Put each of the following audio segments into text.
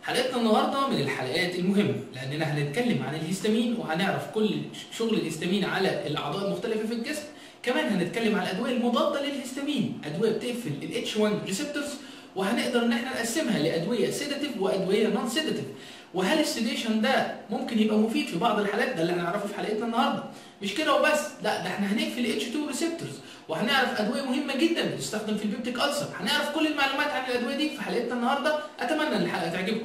حلقتنا النهارده من الحلقات المهمه لاننا هنتكلم عن الهستامين وهنعرف كل شغل الهستامين على الاعضاء المختلفه في الجسم كمان هنتكلم على الادويه المضاده للهستامين ادويه بتقفل ال H1 ريسبتورز وهنقدر ان احنا نقسمها لادويه سيداتيف وادويه نون سيداتيف وهل السيديشن ده ممكن يبقى مفيد في بعض الحالات ده اللي هنعرفه في حلقتنا النهارده مش كده وبس لا ده احنا هنقفل ال H2 ريسبتورز وهنعرف ادويه مهمه جدا بتستخدم في البيبتيك ألسر هنعرف كل المعلومات عن الادويه دي في حلقتنا النهارده اتمنى ان الحلقه تعجبكم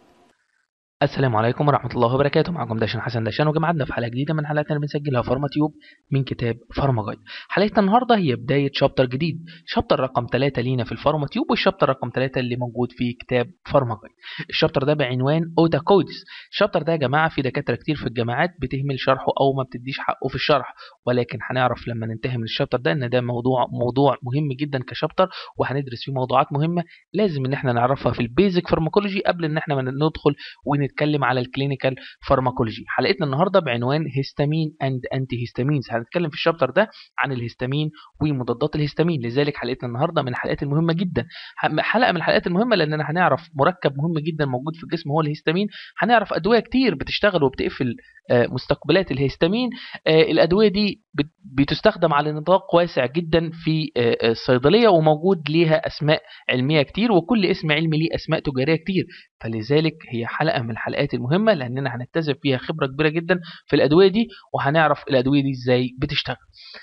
السلام عليكم ورحمة الله وبركاته معكم داشن حسن داشان وجمعنا في حلقة جديدة من حلقاتنا اللي بنسجلها فارما تيوب من كتاب فارما جايد حلقتنا النهاردة هي بداية شابتر جديد شابتر رقم 3 لينا في الفارما تيوب والشابتر رقم 3 اللي موجود في كتاب فارما جايد الشابتر ده بعنوان اوتا كودس الشابتر ده يا جماعة في دكاترة كتير في الجامعات بتهمل شرحه أو ما بتديش حقه في الشرح ولكن هنعرف لما ننتهي من الشابتر ده ان ده موضوع موضوع مهم جدا كشابتر وهندرس فيه موضوعات مهمة لازم ان احنا نعرفها في البيزك فارماكولوجي قبل ان احنا ما ندخل ونتكلم على الكلينيكال فارماكولوجي حلقتنا النهارده بعنوان هيستامين اند انتي هيستامينز هنتكلم في الشابتر ده عن الهيستامين ومضادات الهيستامين لذلك حلقتنا النهارده من الحلقات المهمه جدا حلقه من الحلقات المهمه لاننا هنعرف مركب مهم جدا موجود في الجسم هو الهيستامين هنعرف ادويه كتير بتشتغل وبتقفل مستقبلات الهيستامين الادويه دي بتستخدم على نطاق واسع جدا في الصيدليه وموجود ليها اسماء علميه كتير وكل اسم علمي ليه اسماء تجاريه كتير فلذلك هي حلقه من الحلقات المهمه لاننا هنكتسب فيها خبره كبيره جدا في الادويه دي وهنعرف الادويه دي ازاي بتشتغل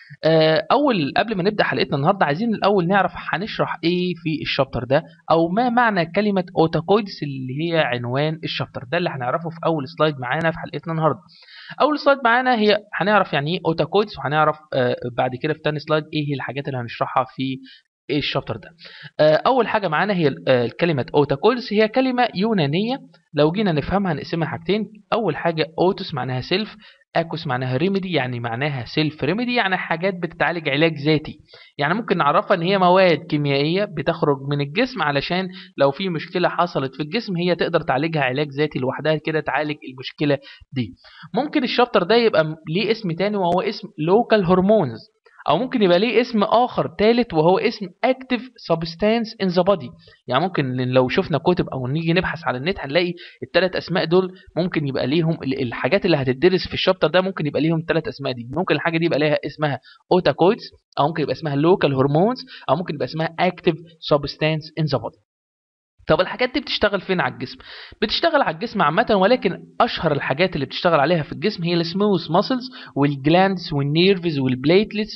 اول قبل ما نبدا حلقتنا النهارده عايزين الاول نعرف هنشرح ايه في الشابتر ده او ما معنى كلمه اوتاكويدس اللي هي عنوان الشابتر ده اللي هنعرفه في اول سلايد معانا في حلقتنا النهارده اول سلايد معانا هي هنعرف يعني ايه اوتاكويدس وهنعرف آه بعد كده في تاني سلايد ايه هي الحاجات اللي هنشرحها في ايه الشابتر ده آه اول حاجه معانا هي آه كلمه اوتاكويدس هي كلمه يونانيه لو جينا نفهمها هنقسمها حاجتين اول حاجه اوتوس معناها سيلف اكوس معناها ريميدي يعني معناها سيلف ريميدي يعني حاجات بتتعالج علاج ذاتي يعني ممكن نعرفها ان هي مواد كيميائيه بتخرج من الجسم علشان لو في مشكله حصلت في الجسم هي تقدر تعالجها علاج ذاتي لوحدها كده تعالج المشكله دي ممكن الشابتر ده يبقى ليه اسم تاني وهو اسم لوكال هرمونز او ممكن يبقى ليه اسم اخر ثالث وهو اسم active substance in the body يعني ممكن لو شفنا كتب او نيجي نبحث على النت هنلاقي الثلاث اسماء دول ممكن يبقى ليهم الحاجات اللي هتدرس في الشابتر ده ممكن يبقى ليهم ثلاث اسماء دي ممكن الحاجه دي يبقى ليها اسمها اوتاكويدز او ممكن يبقى اسمها local hormones او ممكن يبقى اسمها active substance in the body طب الحاجات دي بتشتغل فين على الجسم بتشتغل على الجسم عامه ولكن اشهر الحاجات اللي بتشتغل عليها في الجسم هي السموث ماسلز والجلاندز والنيرفز والبليتلتس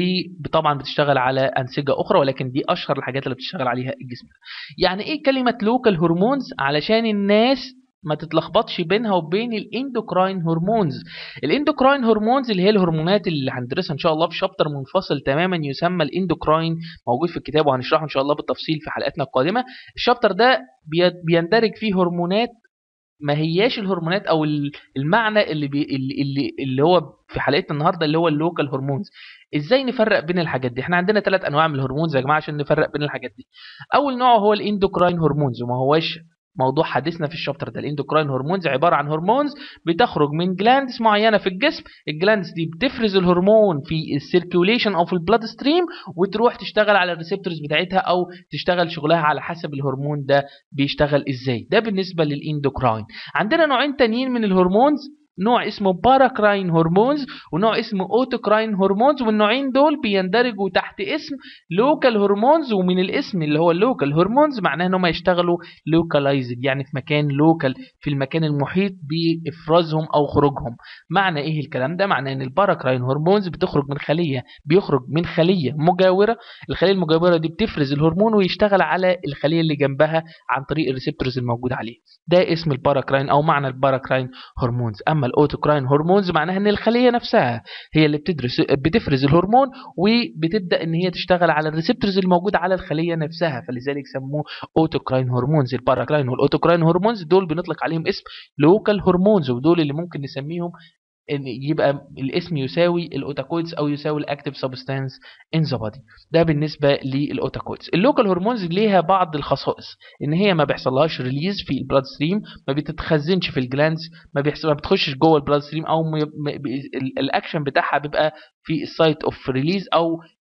وطبعا بتشتغل على انسجه اخرى ولكن دي اشهر الحاجات اللي بتشتغل عليها الجسم يعني ايه كلمه لوكال هرمونز علشان الناس ما تتلخبطش بينها وبين الاندوكراين هرمونز الاندوكراين هرمونز اللي هي الهرمونات اللي هندرسها ان شاء الله في شابتر منفصل تماما يسمى الاندوكراين موجود في الكتاب وهنشرحه ان شاء الله بالتفصيل في حلقاتنا القادمه الشابتر ده بيندرج فيه هرمونات ما هياش الهرمونات او المعنى اللي بي اللي اللي هو في حلقتنا النهارده اللي هو اللوكال هرمونز ازاي نفرق بين الحاجات دي احنا عندنا ثلاث انواع من الهرمونز يا جماعه عشان نفرق بين الحاجات دي اول نوع هو الاندوكراين هرمونز وما هواش موضوع حديثنا في الشابتر ده الاندوكراين هرمونز عباره عن هرمونز بتخرج من جلاندز معينه في الجسم الجلاندز دي بتفرز الهرمون في السيركيوليشن او في البلاد ستريم وتروح تشتغل على الريسبتورز بتاعتها او تشتغل شغلها على حسب الهرمون ده بيشتغل ازاي ده بالنسبه للاندوكراين عندنا نوعين تانيين من الهرمونز نوع اسمه باراكراين هرمونز ونوع اسمه اوتوكراين هرمونز والنوعين دول بيندرجوا تحت اسم لوكال هرمونز ومن الاسم اللي هو اللوكال هرمونز معناه ان هم يشتغلوا لوكالايزد يعني في مكان لوكال في المكان المحيط بافرازهم او خروجهم معنى ايه الكلام ده معناه ان الباراكراين هرمونز بتخرج من خليه بيخرج من خليه مجاوره الخليه المجاوره دي بتفرز الهرمون ويشتغل على الخليه اللي جنبها عن طريق الريسبتورز الموجود عليه ده اسم الباراكراين او معنى الباراكراين هرمونز اما الاوتوكراين هرمونز معناها ان الخليه نفسها هي اللي بتدرس بتفرز الهرمون وبتبدا ان هي تشتغل على الريسبتورز الموجوده على الخليه نفسها فلذلك سموه اوتوكراين هرمونز الباراكراين والاوتوكراين هرمونز دول بنطلق عليهم اسم لوكال هرمونز ودول اللي ممكن نسميهم ان يبقى الاسم يساوي الاوتاكويدز او يساوي الاكتيف سبستانس ان ذا بادي ده بالنسبه للاوتاكويدز اللوكال هرمونز ليها بعض الخصائص ان هي ما بيحصلهاش ريليز في البلاد ستريم ما بتتخزنش في الجلاندز ما بيحصل ما بتخشش جوه البلاد ستريم او م... م... الاكشن بتاعها بيبقى في السايت اوف ريليز او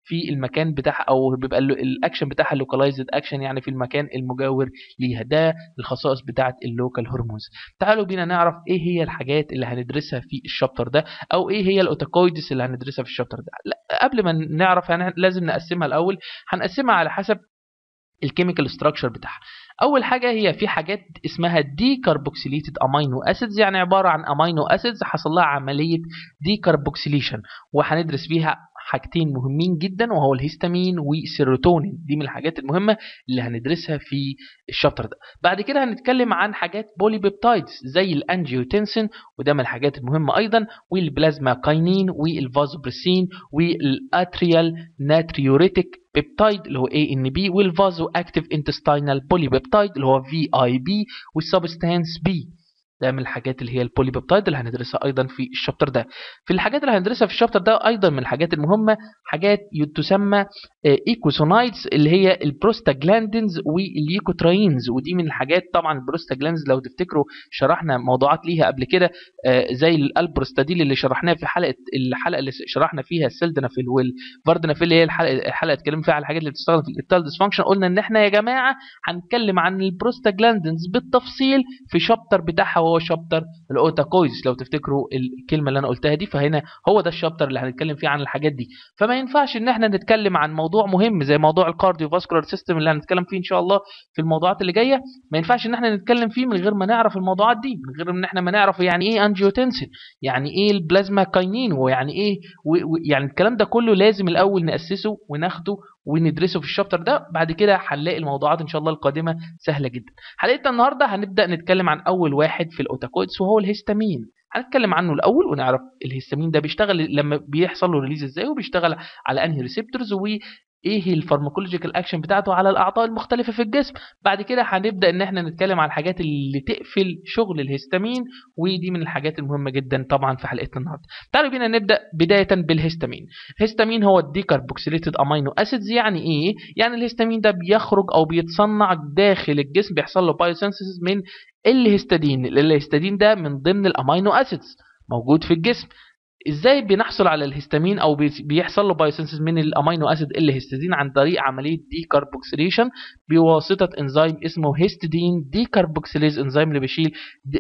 في المكان بتاعها او بيبقى الاكشن بتاعها لوكالايزد اكشن يعني في المكان المجاور ليها ده الخصائص بتاعه اللوكال هرمونز تعالوا بينا نعرف ايه هي الحاجات اللي هندرسها في الشابتر ده او ايه هي الاوتوكويدس اللي هندرسها في الشابتر ده لا قبل ما نعرف يعني لازم نقسمها الاول هنقسمها على حسب الكيميكال ستراكشر بتاعها اول حاجه هي في حاجات اسمها دي كاربوكسيليتد امينو اسيدز يعني عباره عن امينو اسيدز حصل لها عمليه دي كاربوكسيليشن وهندرس فيها حاجتين مهمين جدا وهو الهيستامين والسيروتونين دي من الحاجات المهمه اللي هندرسها في الشابتر ده بعد كده هنتكلم عن حاجات بولي بيبتايدز زي الانجيوتنسين وده من الحاجات المهمه ايضا والبلازما كاينين والفازوبرسين والاتريال ناتريوريتيك بيبتايد اللي هو اي ان بي والفازو اكتيف انتستينال بولي بيبتايد اللي هو في اي بي والسبستانس بي ده من الحاجات اللي هي البولي بيبتايد اللي هندرسها ايضا في الشابتر ده في الحاجات اللي هندرسها في الشابتر ده ايضا من الحاجات المهمه حاجات تسمى ايكوسونايدز اللي هي البروستاجلاندينز والليكوتراينز ودي من الحاجات طبعا البروستاجلاندز لو تفتكروا شرحنا موضوعات ليها قبل كده زي الالبروستاديل اللي شرحناه في حلقه الحلقه اللي شرحنا فيها السلدنافيل والفاردنافيل اللي هي الحلقه الحلقه اتكلمنا فيها على الحاجات اللي بتستخدم في الارتال ديسفانكشن قلنا ان احنا يا جماعه هنتكلم عن البروستاجلاندينز بالتفصيل في شابتر بتاعها وهو شابتر الاوتاكويز لو تفتكروا الكلمه اللي انا قلتها دي فهنا هو ده الشابتر اللي هنتكلم فيه عن الحاجات دي فما ينفعش ان احنا نتكلم عن موضوع مهم زي موضوع الكارديو فاسكولار سيستم اللي هنتكلم فيه ان شاء الله في الموضوعات اللي جايه ما ينفعش ان احنا نتكلم فيه من غير ما نعرف الموضوعات دي من غير ان احنا ما نعرف يعني ايه انجيوتنسين يعني ايه البلازما كاينين ويعني ايه يعني الكلام ده كله لازم الاول ناسسه وناخده وندرسه في الشابتر ده بعد كده هنلاقي الموضوعات ان شاء الله القادمه سهله جدا حلقتنا النهارده هنبدا نتكلم عن اول واحد في الاوتاكويدز وهو الهستامين هنتكلم عنه الاول ونعرف الهستامين ده بيشتغل لما بيحصل له ريليز ازاي وبيشتغل على انهي ريسبتورز ايه الفارماكولوجيكال اكشن بتاعته على الاعضاء المختلفه في الجسم بعد كده هنبدا ان احنا نتكلم عن الحاجات اللي تقفل شغل الهستامين ودي من الحاجات المهمه جدا طبعا في حلقتنا النهارده تعالوا بينا نبدا بدايه بالهستامين الهستامين هو الديكربوكسيليتد امينو اسيدز يعني ايه يعني الهستامين ده بيخرج او بيتصنع داخل الجسم بيحصل له بايوسينثيسيس من الهستادين الهستادين ده من ضمن الامينو اسيدز موجود في الجسم ازاي بنحصل على الهستامين او بيحصل له بايوسينثيز من الامينو اسيد الهستidine عن طريق عمليه ديكربوكسيليشن بواسطه انزيم اسمه هيستidine ديكربوكسيليز انزيم اللي بيشيل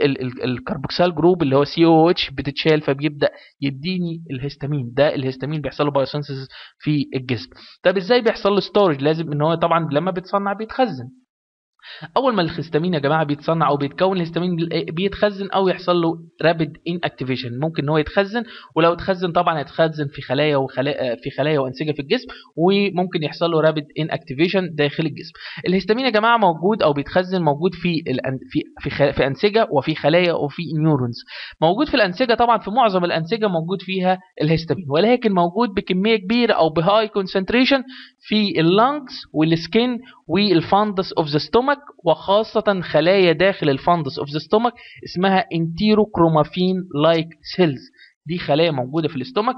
الكربوكسيل جروب اللي هو سي او اتش بتتشال فبيبدا يديني الهستامين ده الهستامين بيحصل له بايوسينثيز في الجسم طب ازاي بيحصل له ستورج لازم ان هو طبعا لما بيتصنع بيتخزن اول ما الهستامين يا جماعه بيتصنع او بيتكون الهستامين بيتخزن او يحصل له رابيد ان اكتيفيشن ممكن ان هو يتخزن ولو اتخزن طبعا هيتخزن في خلايا وخلايا في خلايا وانسجه في الجسم وممكن يحصل له رابيد ان اكتيفيشن داخل الجسم الهستامين يا جماعه موجود او بيتخزن موجود في في في, في انسجه وفي خلايا وفي نيورونز موجود في الانسجه طبعا في معظم الانسجه موجود فيها الهستامين ولكن موجود بكميه كبيره او بهاي كونسنتريشن في اللنجز والسكين والفاندس اوف ذا ستومك وخاصة خلايا داخل الفاندس اوف ذا ستومك اسمها انتيروكرومافين لايك سيلز دي خلايا موجودة في الاستومك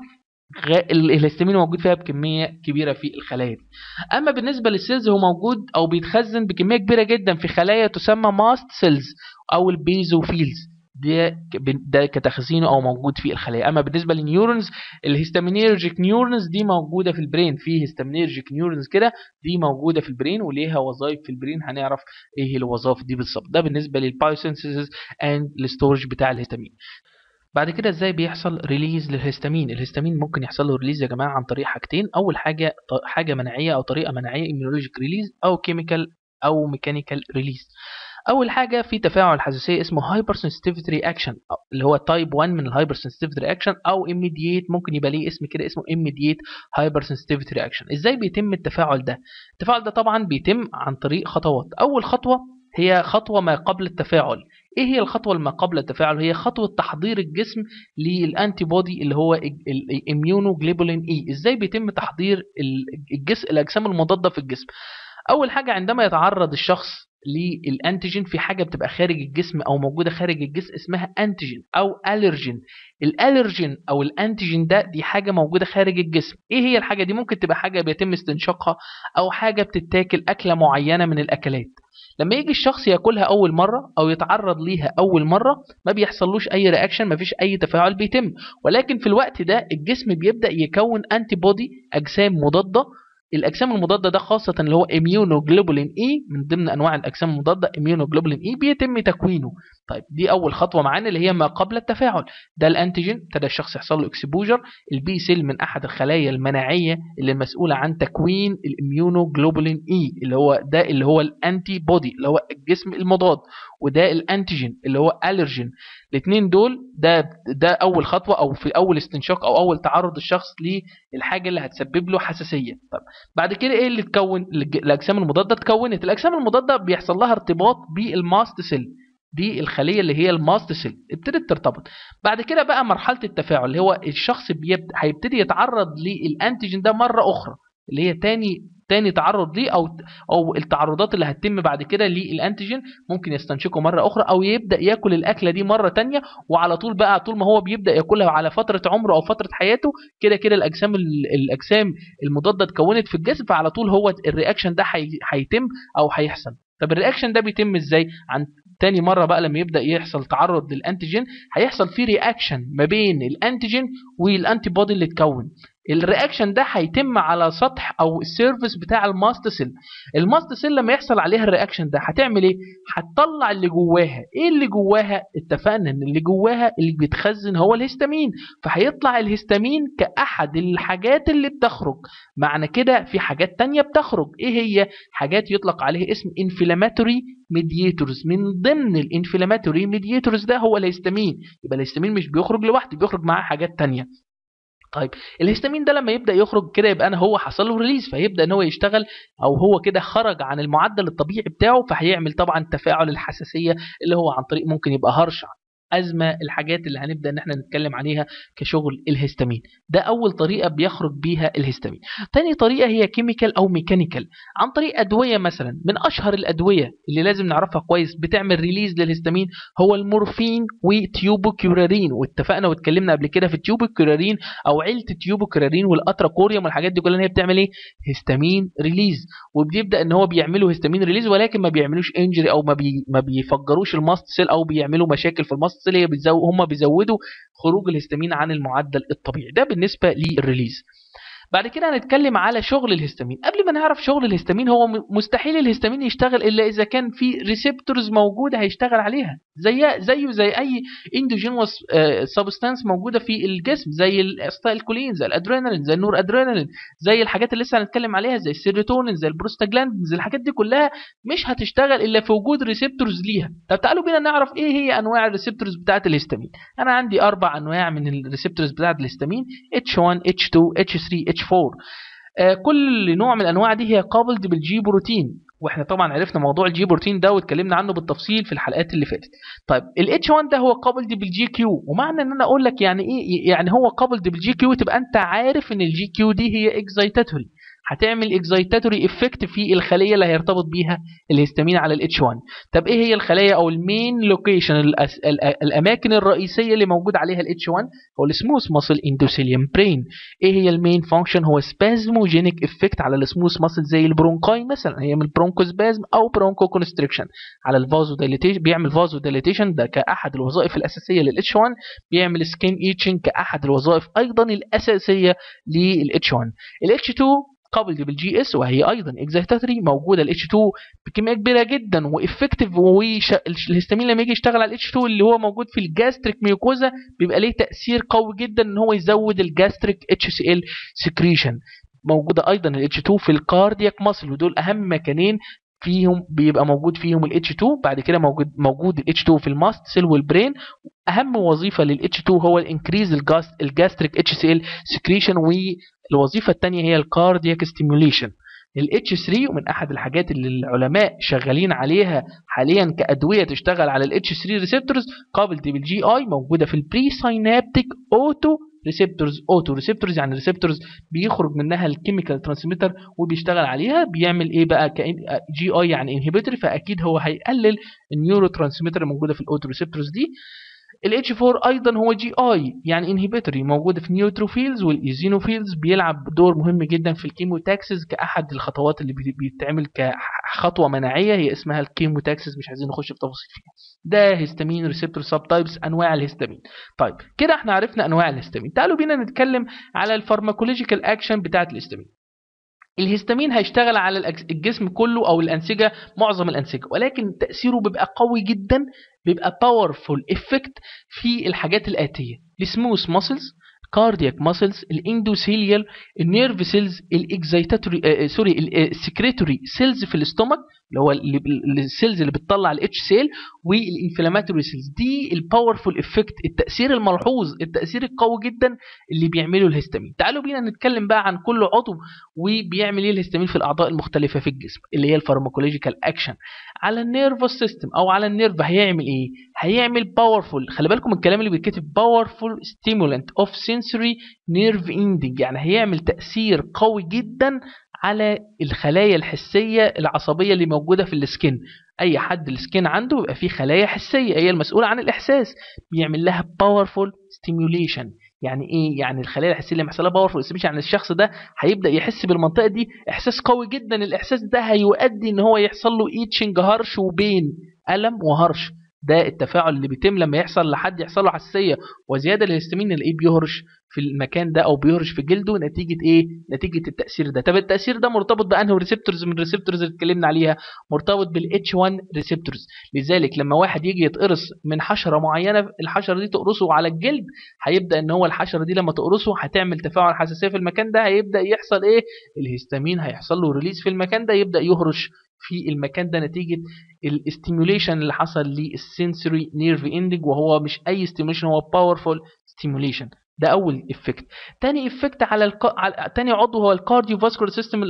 الهستامين موجود فيها بكمية كبيرة في الخلايا دي. أما بالنسبة للسيلز هو موجود أو بيتخزن بكمية كبيرة جدا في خلايا تسمى ماست سيلز أو البيزوفيلز ده ده كتخزينه او موجود في الخلايا اما بالنسبه للنيورونز الهستامينيرجيك نيورونز دي موجوده في البرين في هستامينيرجيك نيورونز كده دي موجوده في البرين وليها وظائف في البرين هنعرف ايه الوظائف دي بالظبط ده بالنسبه للبايوسينثيسيس اند الستورج بتاع الهستامين بعد كده ازاي بيحصل ريليز للهستامين الهستامين ممكن يحصل له ريليز يا جماعه عن طريق حاجتين اول حاجه حاجه مناعيه او طريقه مناعيه immunologic ريليز او كيميكال او ميكانيكال ريليز اول حاجه في تفاعل حساسيه اسمه هايبر سنسيتيفيتي رياكشن اللي هو تايب 1 من الهايبر سنسيتيفيتي رياكشن او immediate ممكن يبقى ليه اسم كده اسمه immediate هايبر سنسيتيفيتي رياكشن ازاي بيتم التفاعل ده التفاعل ده طبعا بيتم عن طريق خطوات اول خطوه هي خطوه ما قبل التفاعل ايه هي الخطوه ما قبل التفاعل هي خطوه تحضير الجسم للانتي بودي اللي هو الاميونوجلوبولين اي ازاي بيتم تحضير الجسم الاجسام المضاده في الجسم اول حاجه عندما يتعرض الشخص للانتيجين في حاجه بتبقى خارج الجسم او موجوده خارج الجسم اسمها انتيجين او الرجين الالرجين او الانتيجين ده دي حاجه موجوده خارج الجسم ايه هي الحاجه دي ممكن تبقى حاجه بيتم استنشاقها او حاجه بتتاكل اكله معينه من الاكلات لما يجي الشخص ياكلها اول مره او يتعرض ليها اول مره ما بيحصلوش اي رياكشن ما فيش اي تفاعل بيتم ولكن في الوقت ده الجسم بيبدا يكون انتي بودي اجسام مضاده الاجسام المضاده ده خاصه اللي هو اميونوجلوبولين اي من ضمن انواع الاجسام المضاده اميونوجلوبولين اي بيتم تكوينه طيب دي اول خطوه معانا اللي هي ما قبل التفاعل ده الانتيجين ابتدى الشخص يحصل له اكسبوجر البي سيل من احد الخلايا المناعيه اللي المسؤوله عن تكوين الاميونوجلوبولين اي اللي هو ده اللي هو الانتي بودي اللي هو الجسم المضاد وده الانتيجين اللي هو الرجين الاثنين دول ده ده اول خطوه او في اول استنشاق او اول تعرض الشخص للحاجه اللي هتسبب له حساسيه طب بعد كده ايه اللي تكون الاجسام المضاده اتكونت الاجسام المضاده بيحصل لها ارتباط بالماست سيل دي الخليه اللي هي الماست سيل ابتدت ترتبط بعد كده بقى مرحله التفاعل اللي هو الشخص بيبدأ هيبتدي يتعرض للانتيجين ده مره اخرى اللي هي تاني تاني تعرض ليه او او التعرضات اللي هتتم بعد كده للانتيجين ممكن يستنشقه مره اخرى او يبدا ياكل الاكله دي مره تانية وعلى طول بقى طول ما هو بيبدا ياكلها على فتره عمره او فتره حياته كده كده الاجسام الاجسام المضاده اتكونت في الجسم فعلى طول هو الرياكشن ده هيتم او هيحصل طب الرياكشن ده بيتم ازاي عن تاني مره بقى لما يبدا يحصل تعرض للانتيجين هيحصل فيه رياكشن ما بين الانتيجين والانتي بودي اللي اتكون الرياكشن ده هيتم على سطح او السيرفيس بتاع الماست سيل الماست سيل لما يحصل عليها الرياكشن ده هتعمل ايه هتطلع اللي جواها ايه اللي جواها اتفقنا ان اللي جواها اللي بيتخزن هو الهستامين فهيطلع الهستامين كاحد الحاجات اللي بتخرج معنى كده في حاجات تانية بتخرج ايه هي حاجات يطلق عليها اسم انفلاماتوري ميدياتورز من ضمن الانفلاماتوري ميدياتورز ده هو الهستامين يبقى الهستامين مش بيخرج لوحده بيخرج معاه حاجات تانية طيب الهستامين ده لما يبدا يخرج كده يبقى انا هو حصل له ريليز فيبدا ان هو يشتغل او هو كده خرج عن المعدل الطبيعي بتاعه فهيعمل طبعا تفاعل الحساسيه اللي هو عن طريق ممكن يبقى هرش ازمه الحاجات اللي هنبدا ان احنا نتكلم عليها كشغل الهستامين ده اول طريقه بيخرج بيها الهستامين تاني طريقه هي كيميكال او ميكانيكال عن طريق ادويه مثلا من اشهر الادويه اللي لازم نعرفها كويس بتعمل ريليز للهستامين هو المورفين وتيوبوكيورارين واتفقنا واتكلمنا قبل كده في التيوبوكيورارين او عيله التيوبوكيورارين والاتراكوريوم والحاجات دي كلها ان هي بتعمل ايه هستامين ريليز وبيبدا ان هو بيعملوا هستامين ريليز ولكن ما بيعملوش انجري او ما, بي ما بيفجروش الماست سيل او بيعملوا مشاكل في الماست سيل بيزو هم بيزودوا خروج الهستامين عن المعدل الطبيعي ده بالنسبه للريليز بعد كده هنتكلم على شغل الهستامين قبل ما نعرف شغل الهستامين هو مستحيل الهستامين يشتغل الا اذا كان في ريسبتورز موجوده هيشتغل عليها زي زيه زي اي اندوجينوس سبستانس موجوده في الجسم زي الاستايلكولين زي الادرينالين زي النور ادرينالين زي الحاجات اللي لسه هنتكلم عليها زي السيروتونين زي البروستاجلاندز الحاجات دي كلها مش هتشتغل الا في وجود ريسبتورز ليها طب تعالوا بينا نعرف ايه هي انواع الريسبتورز بتاعه الهستامين انا عندي اربع انواع من الريسبتورز بتاعه الهستامين H1 H2 H3 H4 آه كل نوع من الانواع دي هي قابلد بالجي بروتين واحنا طبعا عرفنا موضوع الجي بروتين ده واتكلمنا عنه بالتفصيل في الحلقات اللي فاتت طيب الاتش 1 ده هو قابلد بالجي كيو ومعنى ان انا اقول لك يعني ايه يعني هو قابلد بالجي كيو تبقى انت عارف ان الجي كيو دي هي اكزايتاتوري هتعمل اكزايتاتوري افكت في الخليه اللي هيرتبط بيها الهستامين على الاتش 1 طب ايه هي الخلايا او المين لوكيشن الاماكن الرئيسيه اللي موجود عليها الاتش 1 هو السموث ماسل اندوثيليوم برين ايه هي المين فانكشن هو سبازموجينيك افكت على السموث ماسل زي البرونكاي مثلا هي من البرونكوسبازم او برونكو كونستريكشن على الفازو دايليتيشن بيعمل فازو دايليتيشن ده كاحد الوظائف الاساسيه للاتش 1 بيعمل سكين ايتشنج كاحد الوظائف ايضا الاساسيه للاتش 1 الاتش 2 قابل بالجي اس وهي ايضا اكزايتاتوري موجوده الاتش 2 بكميه كبيره جدا وافكتيف والهستامين لما يجي يشتغل على الاتش 2 اللي هو موجود في الجاستريك ميوكوزا بيبقى ليه تاثير قوي جدا ان هو يزود الجاستريك اتش سي ال سكريشن موجوده ايضا الاتش 2 في الكاردياك ماسل ودول اهم مكانين فيهم بيبقى موجود فيهم ال H2 بعد كده موجود موجود ال H2 في الماست سيل والبرين اهم وظيفه لل H2 هو الانكريز الجاستريك HCl سكريشن والوظيفه الثانيه هي الكاردياك ستيموليشن ال H3 ومن احد الحاجات اللي العلماء شغالين عليها حاليا كادويه تشتغل على ال H3 ريسبتورز قابله بالجي اي موجوده في البري ساينابتيك اوتو ريسبتورز اوتو ريسبتورز يعني ريسبتورز بيخرج منها الكيميكال ترانسميتر وبيشتغل عليها بيعمل ايه بقى كأن جي اي يعني انهبيتوري فاكيد هو هيقلل النيورو ترانسميتر الموجوده في الاوتو ريسبتورز دي الاتش 4 ايضا هو جي اي يعني انهبيتوري موجود في نيوتروفيلز والايزينوفيلز بيلعب دور مهم جدا في الكيموتاكسس كاحد الخطوات اللي بي- بيتعمل كخطوه مناعيه هي اسمها الكيموتاكسس مش عايزين نخش في تفاصيل فيها ده هيستامين ريسبتور سب تايبس انواع الهيستامين طيب كده احنا عرفنا انواع الهيستامين تعالوا بينا نتكلم على الفارماكولوجيكال اكشن بتاعه الهيستامين الهيستامين هيشتغل على الأجس- الجسم كله او الانسجه معظم الانسجه ولكن تاثيره بيبقى قوي جدا بيبقى باورفول افكت في الحاجات الاتيه السموث ماسلز كاردياك ماسلز الاندوثيليال النيرف سيلز الاكزيتاتوري آه سوري السكريتوري سيلز في الاستومك اللي هو اللي- اللي- السيلز اللي بتطلع الاتش سيل والانفلاماتوري سيلز دي الباورفول افكت التاثير الملحوظ التاثير القوي جدا اللي بيعمله الهيستامين تعالوا بينا نتكلم بقى عن كل عضو وبيعمل ايه الهيستامين في الاعضاء المختلفه في الجسم اللي هي الفارماكولوجيكال اكشن على النيرفس سيستم او على النيرف هيعمل ايه هيعمل باورفول خلي بالكم الكلام اللي بيتكتب باورفول ستيمولانت اوف سنسوري نيرف اندنج يعني هيعمل تاثير قوي جدا على الخلايا الحسيه العصبيه اللي موجوده في السكين اي حد السكين عنده بيبقى فيه خلايا حسيه هي المسؤوله عن الاحساس بيعمل لها باورفول ستيموليشن يعني ايه يعني الخلايا الحسيه اللي بيحصل لها باورفول ستيموليشن يعني الشخص ده هيبدا يحس بالمنطقه دي احساس قوي جدا الاحساس ده هيؤدي ان هو يحصل له ايتشنج هرش وبين الم وهرش ده التفاعل اللي بيتم لما يحصل لحد يحصل له حساسيه وزياده الهستامين نلاقيه بيهرش في المكان ده او بيهرش في جلده نتيجه ايه نتيجه التاثير ده طب التاثير ده مرتبط بانه ريسبتورز من الريسبتورز اللي اتكلمنا عليها مرتبط بالاتش 1 ريسبتورز لذلك لما واحد يجي يتقرص من حشره معينه الحشره دي تقرصه على الجلد هيبدا ان هو الحشره دي لما تقرصه هتعمل تفاعل حساسيه في المكان ده هيبدا يحصل ايه الهستامين هيحصل له ريليز في المكان ده يبدا يهرش في المكان ده نتيجه الاستيموليشن اللي حصل للسنسوري نيرف اندنج وهو مش اي ستيموليشن هو باورفول ستيموليشن ده اول افكت تاني افكت على, الق... على تاني عضو هو الكارديو فاسكولار سيستم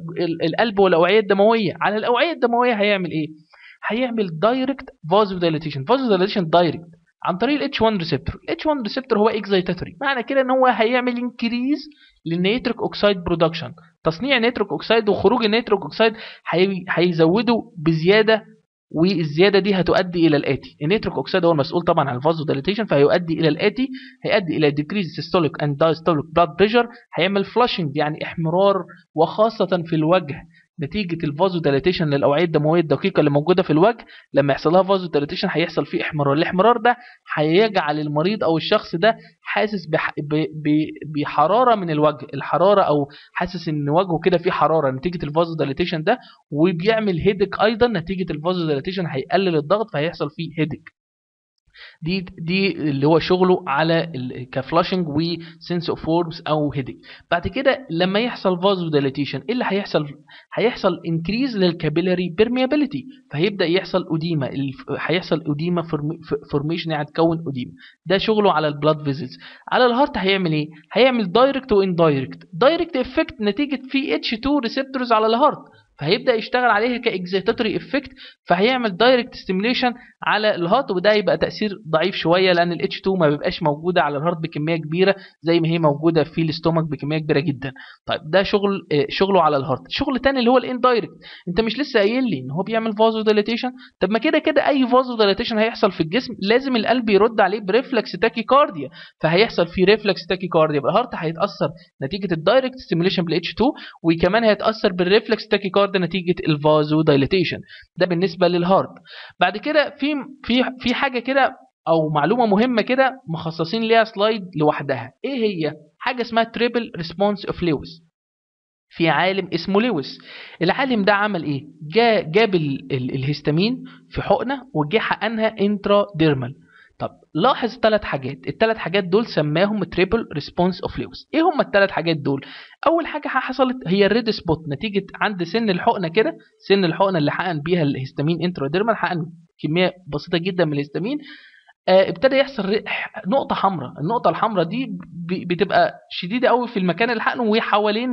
القلب والاوعيه الدمويه على الاوعيه الدمويه هيعمل ايه هيعمل دايركت فازو دايليتيشن فازو دايليتيشن دايركت عن طريق الاتش 1 ريسبتور الاتش 1 ريسبتور هو اكزايتاتوري معنى كده ان هو هيعمل انكريز للنيتريك اوكسيد برودكشن تصنيع نيتريك اوكسيد وخروج النيتريك اوكسيد هي... هيزوده بزياده والزياده دي هتؤدي الى الاتي النيتريك اوكسيد هو المسؤول طبعا عن الفازو دايليتيشن فهيؤدي الى الاتي هيؤدي الى ديكريز سيستوليك اند دايستوليك بلاد بريشر هيعمل فلاشنج يعني احمرار وخاصه في الوجه نتيجه الفازو دايليتيشن للاوعيه الدمويه الدقيقه اللي موجوده في الوجه لما يحصل لها فازو دايليتيشن هيحصل فيه احمرار الاحمرار ده هيجعل المريض او الشخص ده حاسس بح... ب... ب... بحراره من الوجه الحراره او حاسس ان وجهه كده فيه حراره نتيجه الفازو دايليتيشن ده وبيعمل هيدك ايضا نتيجه الفازو دايليتيشن هيقلل الضغط فهيحصل فيه هيدك دي دي اللي هو شغله على كفلاشنج وسنس اوف فورمز او هيدك بعد كده لما يحصل فازو دايليتيشن ايه اللي هيحصل هيحصل انكريز للكابيلاري بيرميابيليتي فهيبدا يحصل اوديما هيحصل اوديما فورميشن يعني هتكون اوديما ده شغله على البلاد فيزلز على الهارت هيعمل ايه هيعمل دايركت واندايركت دايركت افكت نتيجه في اتش 2 ريسبتورز على الهارت فهيبدا يشتغل عليه كاكزيتاتوري افكت فهيعمل دايركت ستيميليشن على الهارت وده يبقى تاثير ضعيف شويه لان الاتش 2 ما بيبقاش موجوده على الهارت بكميه كبيره زي ما هي موجوده في الاستومك بكميه كبيره جدا طيب ده شغل شغله على الهارت شغل تاني اللي هو الاندايركت انت مش لسه قايل لي ان هو بيعمل فازو دايليتيشن طب ما كده كده اي فازو دايليتيشن هيحصل في الجسم لازم القلب يرد عليه بريفلكس تاكيكارديا فهيحصل فيه ريفلكس تاكيكارديا يبقى الهارت هيتاثر نتيجه الدايركت ستيميليشن بالاتش 2 وكمان هيتاثر بالريفلكس تاكيكارديا نتيجه الفازو دايليتيشن ده بالنسبه للهارت بعد كده في في في حاجه كده او معلومه مهمه كده مخصصين ليها سلايد لوحدها ايه هي حاجه اسمها تريبل ريسبونس اوف لويس في عالم اسمه لويس العالم ده عمل ايه جا جاب ال ال الهستامين في حقنه وجه حقنها انترا ديرمال طب لاحظ ثلاث حاجات الثلاث حاجات دول سماهم تريبل ريسبونس اوف لويس ايه هم الثلاث حاجات دول اول حاجه حصلت هي الريد سبوت نتيجه عند سن الحقنه كده سن الحقنه اللي حقن بيها الهستامين انتراديرمال حقن كميه بسيطه جدا من الهستامين آه ابتدى يحصل نقطة حمراء، النقطة الحمراء دي بتبقى شديدة قوي في المكان اللي حقنه وحوالين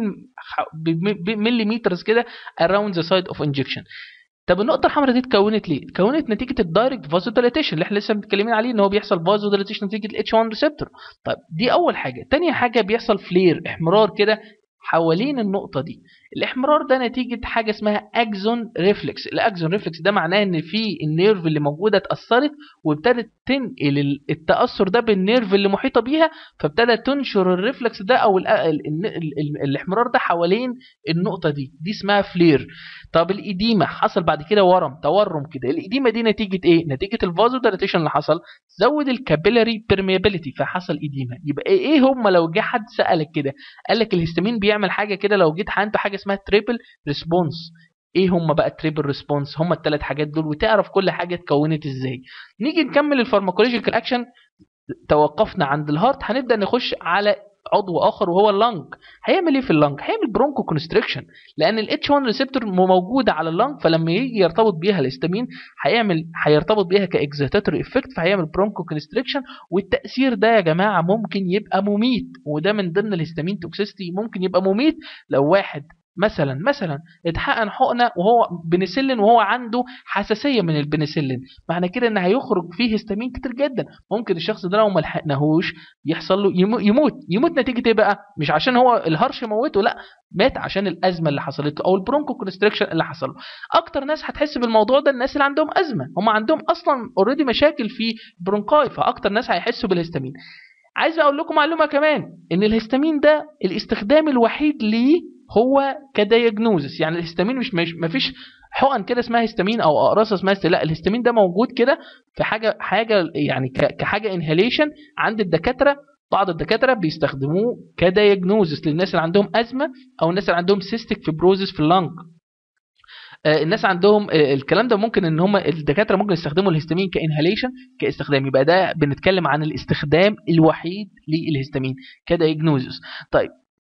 مليمترز كده around the site of injection. طب النقطة الحمراء دي اتكونت ليه؟ اتكونت نتيجة الدايركت فازو دايليتيشن اللي احنا لسه متكلمين عليه ان هو بيحصل فازو دايليتيشن نتيجة الاتش 1 ريسبتور. طيب دي أول حاجة، تاني حاجة بيحصل فلير احمرار كده حوالين النقطة دي. الاحمرار ده نتيجه حاجه اسمها اكزون ريفلكس الاكزون ريفلكس ده معناه ان في النيرف اللي موجوده اتاثرت وابتدت تنقل ال- التاثر ده بالنيرف اللي محيطه بيها فابتدى تنشر الريفلكس ده او ال- ال- ال- ال- الاحمرار ده حوالين النقطه دي دي اسمها فلير طب الإديمة حصل بعد كده ورم تورم كده الإديمة دي نتيجة إيه؟ نتيجة الفازو دايليتيشن اللي حصل زود الكابيلاري بيرميابيليتي فحصل إديمة يبقى إيه إيه هم لو جه حد سألك كده قال لك الهستامين بيعمل حاجة كده لو جيت عنده حاجة اسمها تريبل ريسبونس ايه هم بقى التريبل ريسبونس هم الثلاث حاجات دول وتعرف كل حاجه اتكونت ازاي نيجي نكمل الفارماكولوجيكال اكشن توقفنا عند الهارت هنبدا نخش على عضو اخر وهو اللنج هيعمل ايه في اللنج هيعمل برونكو كونستريكشن لان الاتش 1 ريسبتور موجوده على اللنج فلما يجي يرتبط بيها الهستامين هيعمل هيرتبط بيها كاكزيتاتوري افكت فهيعمل برونكو كونستريكشن والتاثير ده يا جماعه ممكن يبقى مميت وده من ضمن الهستامين توكسيستي ممكن يبقى مميت لو واحد مثلا مثلا اتحقن حقنه وهو بنسلين وهو عنده حساسيه من البنسلين معنى كده ان هيخرج فيه هستامين كتير جدا ممكن الشخص ده لو ما لحقناهوش يحصل له يمو- يموت يموت نتيجه ايه بقى مش عشان هو الهرش موته لا مات عشان الازمه اللي حصلت له او البرونكو كونستريكشن اللي حصل له اكتر ناس هتحس بالموضوع ده الناس اللي عندهم ازمه هم عندهم اصلا اوريدي مشاكل في برونكاي فاكتر ناس هيحسوا بالهستامين عايز اقول لكم معلومه كمان ان الهستامين ده الاستخدام الوحيد ليه هو كدياجنوزس يعني الهستامين مش مش مفيش حقن كده اسمها هستامين او اقراص اسمها هستامين لا الهستامين ده موجود كده في حاجه حاجه يعني ك- كحاجه انهاليشن عند الدكاتره بعض الدكاتره بيستخدموه كدياجنوزس للناس اللي عندهم ازمه او الناس اللي عندهم سيستيك فيبروزس في اللنج آه، الناس عندهم آه، الكلام ده ممكن ان هم الدكاتره ممكن يستخدموا الهستامين كانهاليشن كاستخدام يبقى ده بنتكلم عن الاستخدام الوحيد للهستامين كدايجنوزس طيب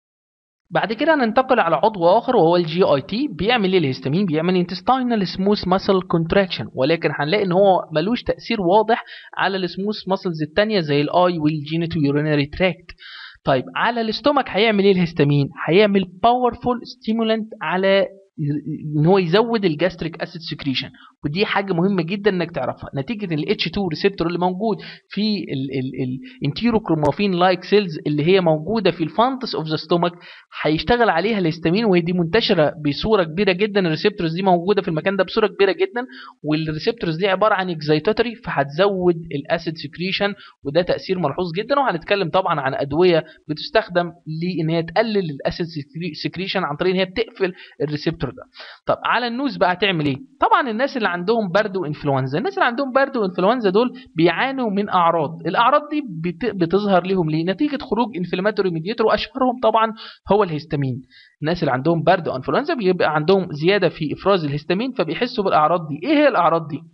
بعد كده ننتقل على عضو اخر وهو الجي اي تي بيعمل ايه الهستامين بيعمل انتستينال سموث ماسل كونتراكشن ولكن هنلاقي ان هو ملوش تاثير واضح على السموث ماسلز التانية زي الاي والجينيتو يورينري تراكت طيب على الاستومك هيعمل ايه الهستامين هيعمل باورفول ستيمولانت على ان هو يزود الجاستريك اسيد سكريشن ودي حاجه مهمه جدا انك تعرفها نتيجه الاتش 2 ريسبتور اللي موجود في الانتيروكرومافين لايك سيلز اللي هي موجوده في الفانتس اوف ذا ستومك هيشتغل عليها الهستامين وهي دي منتشره بصوره كبيره جدا الريسبتورز دي موجوده في المكان ده بصوره كبيره جدا والريسبتورز دي عباره عن اكزايتاتوري فهتزود الاسيد سكريشن وده تاثير ملحوظ جدا وهنتكلم طبعا عن ادويه بتستخدم لان هي تقلل الاسيد سكريشن عن طريق ان هي بتقفل الريسبتور ده طب على النوز بقى هتعمل ايه طبعا الناس اللي عندهم برد وانفلونزا الناس اللي عندهم برد وانفلونزا دول بيعانوا من اعراض الاعراض دي بت- بتظهر لهم ليه نتيجه خروج انفلاماتوري ميديتور واشهرهم طبعا هو الهستامين الناس اللي عندهم برد وانفلونزا بيبقى عندهم زياده في افراز الهستامين فبيحسوا بالاعراض دي ايه هي الاعراض دي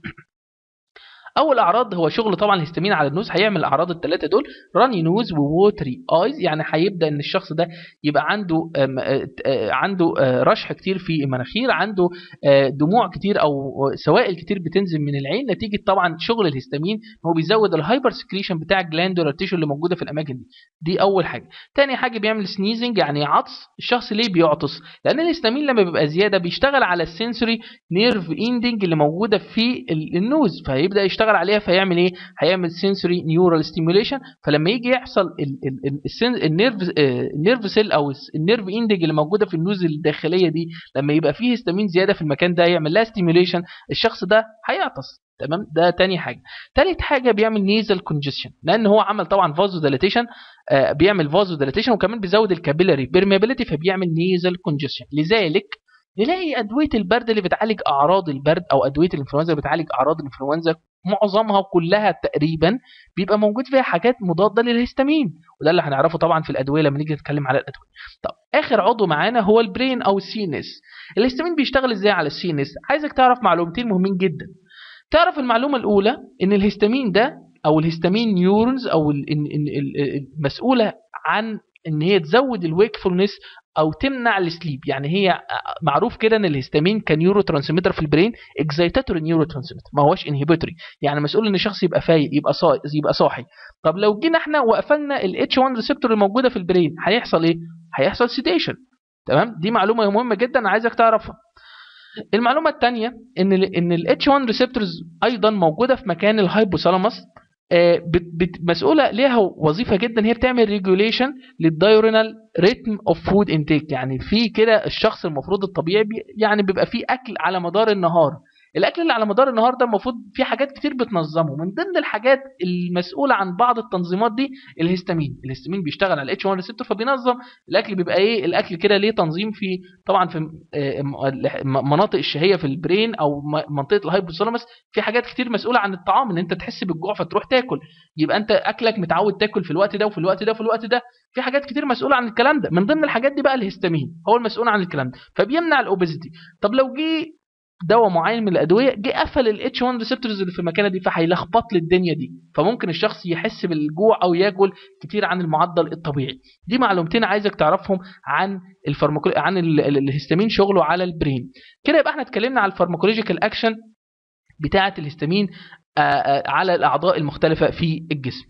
اول اعراض هو شغل طبعا الهستامين على النوز هيعمل الاعراض الثلاثه دول راني نوز ووتري ايز يعني هيبدا ان الشخص ده يبقى عنده آم، آه، آه، عنده آه، رشح كتير في المناخير عنده آه، دموع كتير او سوائل كتير بتنزل من العين نتيجه طبعا شغل الهستامين هو بيزود الهايبر سكريشن بتاع الجلاندولار تيشو اللي موجوده في الاماكن دي دي اول حاجه تاني حاجه بيعمل سنيزنج يعني عطس الشخص ليه بيعطس لان الهستامين لما بيبقى زياده بيشتغل على السنسوري نيرف اندنج اللي موجوده في ال- النوز فيبدا يشتغل عليها فيعمل ايه هيعمل سنسوري نيورال ستيموليشن فلما يجي يحصل ال- ال- ال- السن- النيرف آه، النيرف سيل او الس- النيرف اندنج اللي موجوده في النوز الداخليه دي لما يبقى فيه هستامين زياده في المكان ده يعمل لها ستيموليشن الشخص ده هيعطس تمام ده تاني حاجه تالت حاجه بيعمل نيزل كونجستشن لان هو عمل طبعا فازو ديلاتيشن آه بيعمل فازو ديلاتيشن وكمان بيزود الكابيلاري بيرميابيليتي فبيعمل نيزل كونجستشن لذلك نلاقي ادويه البرد اللي بتعالج اعراض البرد او ادويه الانفلونزا اللي بتعالج اعراض الانفلونزا معظمها كلها تقريبا بيبقى موجود فيها حاجات مضاده للهستامين وده اللي هنعرفه طبعا في الادويه لما نيجي نتكلم على الادويه طب اخر عضو معانا هو البرين او السينس الهستامين بيشتغل ازاي على السينس عايزك تعرف معلومتين مهمين جدا تعرف المعلومه الاولى ان الهستامين ده او الهستامين نيورونز او ال- ال- ال- ال- المسؤوله عن ان هي تزود الويكفولنس او تمنع السليب يعني هي معروف كده ان الهستامين كنيورو ترانسميتر في البرين اكزايتاتوري نيورو ترانسميتر ما هوش انهبيتوري يعني مسؤول ان الشخص يبقى فايق يبقى صاحي يبقى صاحي طب لو جينا احنا وقفلنا الاتش 1 ريسبتور الموجوده في البرين هيحصل ايه هيحصل سيديشن تمام دي معلومه مهمه جدا عايزك تعرفها المعلومه الثانيه ان ال ان الاتش 1 ريسبتورز ايضا موجوده في مكان الهايبوثالاموس آه، بت بت مسؤوله ليها وظيفه جدا هي بتعمل ريجوليشن للدايورينال ريتم اوف فود انتيك يعني في كده الشخص المفروض الطبيعي بي يعني بيبقى فيه اكل على مدار النهار الاكل اللي على مدار النهار ده المفروض في حاجات كتير بتنظمه من ضمن الحاجات المسؤوله عن بعض التنظيمات دي الهستامين الهستامين بيشتغل على الاتش 1 ريسبتور فبينظم الاكل بيبقى ايه الاكل كده ليه تنظيم في طبعا في آه، م- مناطق الشهيه في البرين او م- منطقه الهايبوثالاموس في حاجات كتير مسؤوله عن الطعام ان انت تحس بالجوع فتروح تاكل يبقى انت اكلك متعود تاكل في الوقت ده وفي الوقت ده وفي الوقت ده في حاجات كتير مسؤوله عن الكلام ده من ضمن الحاجات دي بقى الهستامين هو المسؤول عن الكلام ده فبيمنع الاوبيزيتي طب لو جه دواء معين من الادويه جه قفل الاتش 1 ريسبتورز اللي في المكانه دي فهيلخبط لي الدنيا دي فممكن الشخص يحس بالجوع او ياكل كتير عن المعدل الطبيعي دي معلومتين عايزك تعرفهم عن الفارماكو عن ال- ال- الهستامين شغله على البرين كده يبقى احنا اتكلمنا على الفارماكولوجيكال اكشن بتاعه الهستامين آه، آه، على الاعضاء المختلفه في الجسم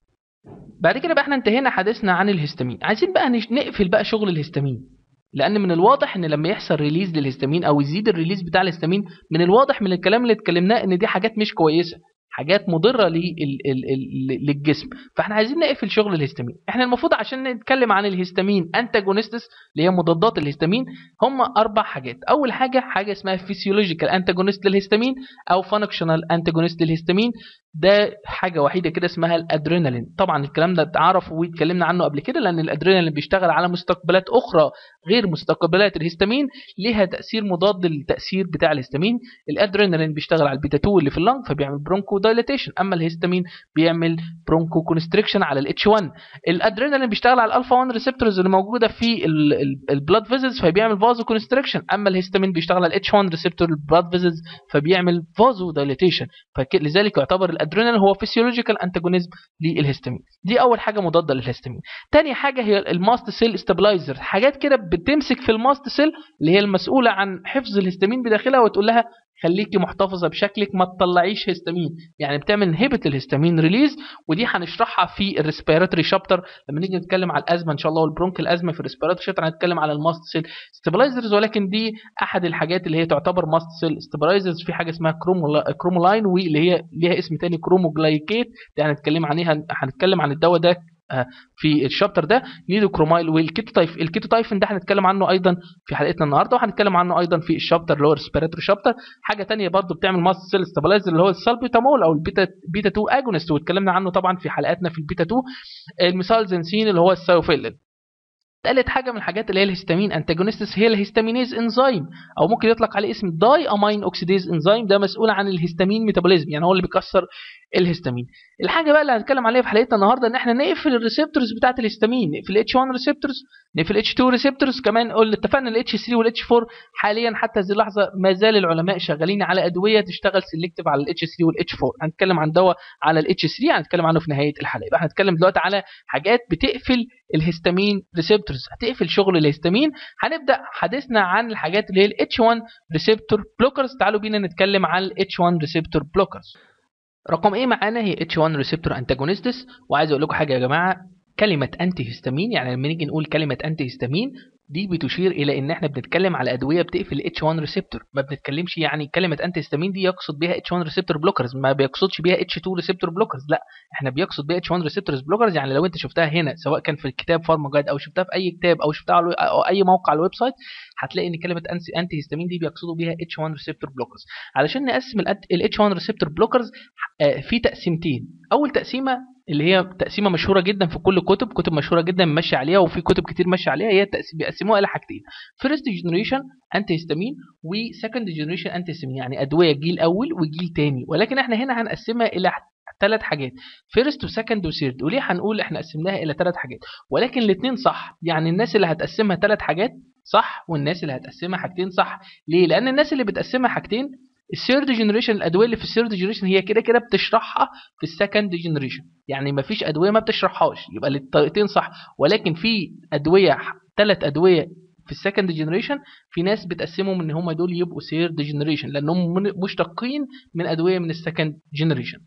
بعد كده بقى احنا انتهينا حديثنا عن الهستامين عايزين بقى نش- نقفل بقى شغل الهستامين لان من الواضح ان لما يحصل ريليز للهستامين او يزيد الريليز بتاع الهستامين من الواضح من الكلام اللي اتكلمناه ان دي حاجات مش كويسه حاجات مضره لل- ال- ال- ال- للجسم فاحنا عايزين نقفل شغل الهستامين احنا المفروض عشان نتكلم عن الهستامين انتاجونستس اللي هي مضادات الهستامين هم اربع حاجات اول حاجه حاجه اسمها فيسيولوجيكال انتاجونست للهستامين او فانكشنال انتاجونست للهستامين ده حاجه وحيده كده اسمها الادرينالين طبعا الكلام ده اتعرف واتكلمنا عنه قبل كده لان الادرينالين بيشتغل على مستقبلات اخرى غير مستقبلات الهستامين ليها تاثير مضاد للتاثير بتاع الهستامين الادرينالين بيشتغل على البيتا 2 اللي في اللنج فبيعمل برونكو دايليتيشن اما الهستامين بيعمل برونكو كونستريكشن على الاتش 1 الادرينالين بيشتغل على الالفا 1 ريسبتورز اللي موجوده في البلاد فيزلز فبيعمل فازو كونستريكشن اما الهستامين بيشتغل على الاتش 1 ريسبتور البلاد فيزلز فبيعمل فازو دايليتيشن فلذلك يعتبر الادرينالين هو فيسيولوجيكال انتاجونيزم للهستامين دي اول حاجه مضاده للهستامين تاني حاجه هي الماست سيل ستابلايزر حاجات كده بتمسك في الماست سيل اللي هي المسؤوله عن حفظ الهستامين بداخلها وتقول لها خليكي محتفظه بشكلك ما تطلعيش هستامين يعني بتعمل انهبت الهستامين ريليز ودي هنشرحها في الريسبيراتوري شابتر لما نيجي نتكلم على الازمه ان شاء الله والبرونك الازمه في الريسبيراتوري شابتر هنتكلم على الماست سيل ستابلايزرز ولكن دي احد الحاجات اللي هي تعتبر ماست سيل ستابلايزرز في حاجه اسمها كرومولا- كرومولاين واللي هي ليها اسم تاني كروموجلايكيت دي هنتكلم عليها هنتكلم عن الدواء ده آه، في الشابتر ده نيدوكرومايل والكيتوتايف الكيتوتايفن ده هنتكلم عنه ايضا في حلقتنا النهارده وهنتكلم عنه ايضا في الشابتر اللي هو الريسبيراتوري شابتر حاجه تانية برضو بتعمل ماست سيل ستابلايزر اللي هو السالبيتامول او البيتا بيتا 2 اجونست واتكلمنا عنه طبعا في حلقاتنا في البيتا 2 الميثايلزنسين اللي هو السايوفيلين تالت حاجه من الحاجات اللي هي الهستامين انتاجونستس هي الهستامينيز انزيم او ممكن يطلق عليه اسم داي امين اوكسيديز انزيم ده مسؤول عن الهستامين ميتابوليزم يعني هو اللي بيكسر الهستامين الحاجه بقى اللي هنتكلم عليها في حلقتنا النهارده ان احنا نقفل الريسبتورز بتاعه الهستامين نقفل اتش 1 ريسبتورز نقفل اتش 2 ريسبتورز كمان قلنا اتفقنا الاتش 3 والاتش 4 حاليا حتى هذه اللحظه ما زال العلماء شغالين على ادويه تشتغل سيلكتيف على الاتش 3 والاتش 4 هنتكلم عن دواء على الاتش 3 هنتكلم عنه في نهايه الحلقه يبقى هنتكلم دلوقتي على حاجات بتقفل الهستامين ريسبتورز هتقفل شغل الهستامين هنبدا حديثنا عن الحاجات اللي هي الاتش 1 ريسبتور بلوكرز تعالوا بينا نتكلم عن الاتش 1 ريسبتور بلوكرز رقم ايه معانا هي اتش 1 ريسبتور انتاجونستس وعايز اقول لكم حاجه يا جماعه كلمه انتي هيستامين يعني لما نيجي نقول كلمه انتي هيستامين دي بتشير الى ان احنا بنتكلم على ادويه بتقفل اتش 1 ريسبتور ما بنتكلمش يعني كلمه انتي هيستامين دي يقصد بيها اتش 1 ريسبتور بلوكرز ما بيقصدش بيها اتش 2 ريسبتور بلوكرز لا احنا بيقصد بيها اتش 1 ريسبتورز بلوكرز يعني لو انت شفتها هنا سواء كان في الكتاب فارما جايد او شفتها في اي كتاب او شفتها على أو اي موقع على الويب سايت هتلاقي ان كلمه انتي هيستامين دي بيقصدوا بيها اتش 1 ريسبتور بلوكرز علشان نقسم الاتش 1 ريسبتور بلوكرز في تقسيمتين اول تقسيمه اللي هي تقسيمه مشهوره جدا في كل الكتب كتب مشهوره جدا ماشيه عليها وفي كتب كتير ماشيه عليها هي تقسيم بيقسموها الى حاجتين فيرست جنريشن انتي هيستامين وسكند جنريشن انتي هيستامين يعني ادويه جيل اول وجيل تاني ولكن احنا هنا هنقسمها الى ثلاث حاجات فيرست وسكند وثيرد وليه هنقول احنا قسمناها الى ثلاث حاجات ولكن الاثنين صح يعني الناس اللي هتقسمها ثلاث حاجات صح والناس اللي هتقسمها حاجتين صح ليه لان الناس اللي بتقسمها حاجتين الثيرد جنريشن الادويه اللي في الثيرد جنريشن هي كده كده بتشرحها في السكند جنريشن يعني ما فيش ادويه ما بتشرحهاش يبقى الطريقتين صح ولكن في ادويه ثلاث ادويه في السكند جنريشن في ناس بتقسمهم ان هم دول يبقوا ثيرد جنريشن لانهم من- مشتقين من ادويه من السكند جنريشن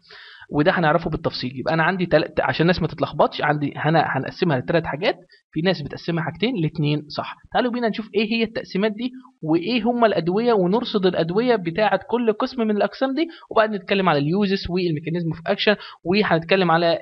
وده هنعرفه بالتفصيل يبقى انا عندي تل... عشان الناس ما تتلخبطش عندي هنا هنقسمها لثلاث حاجات في ناس بتقسمها حاجتين الاثنين صح تعالوا بينا نشوف ايه هي التقسيمات دي وايه هم الادويه ونرصد الادويه بتاعه كل قسم من الاقسام دي وبعد نتكلم على اليوزز والميكانيزم اوف اكشن وهنتكلم على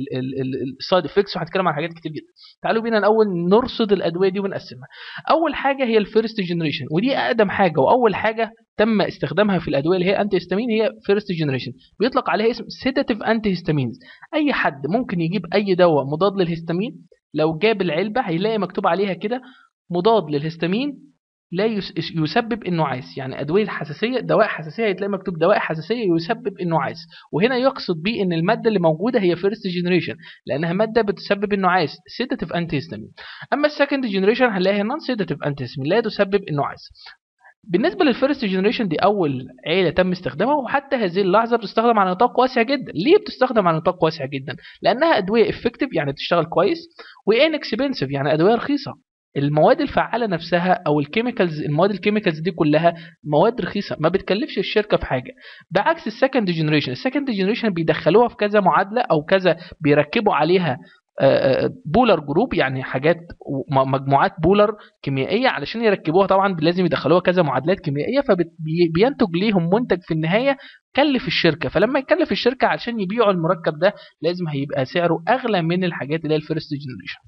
السايد افكتس وهنتكلم على حاجات كتير جدا تعالوا بينا الاول نرصد الادويه دي ونقسمها اول حاجه هي الفيرست جنريشن ودي اقدم حاجه واول حاجه تم استخدامها في الادويه اللي هي انتي هيستامين هي فيرست جنريشن بيطلق عليها اسم سيداتيف انتي هيستامينز اي حد ممكن يجيب اي دواء مضاد للهستامين لو جاب العلبه هيلاقي مكتوب عليها كده مضاد للهستامين لا يسبب النعاس يعني ادويه الحساسيه دواء حساسيه هتلاقي مكتوب دواء حساسيه يسبب النعاس وهنا يقصد بيه ان الماده اللي موجوده هي فيرست جنريشن لانها ماده بتسبب النعاس سيداتيف انتي هيستامين اما السكند جنريشن هنلاقيها نون سيداتيف انتي هيستامين لا تسبب النعاس بالنسبه للفيرست جنريشن دي اول عيله تم استخدامها وحتى هذه اللحظه بتستخدم على نطاق واسع جدا ليه بتستخدم على نطاق واسع جدا لانها ادويه افكتيف يعني بتشتغل كويس وان اكسبنسيف يعني ادويه رخيصه المواد الفعاله نفسها او الكيميكالز المواد الكيميكالز دي كلها مواد رخيصه ما بتكلفش الشركه في حاجه بعكس السكند جنريشن السكند جنريشن بيدخلوها في كذا معادله او كذا بيركبوا عليها بولر جروب يعني حاجات مجموعات بولر كيميائيه علشان يركبوها طبعا لازم يدخلوها كذا معادلات كيميائيه فبينتج ليهم منتج في النهايه كلف الشركه فلما يكلف الشركه علشان يبيعوا المركب ده لازم هيبقى سعره اغلى من الحاجات اللي هي الفيرست جنريشن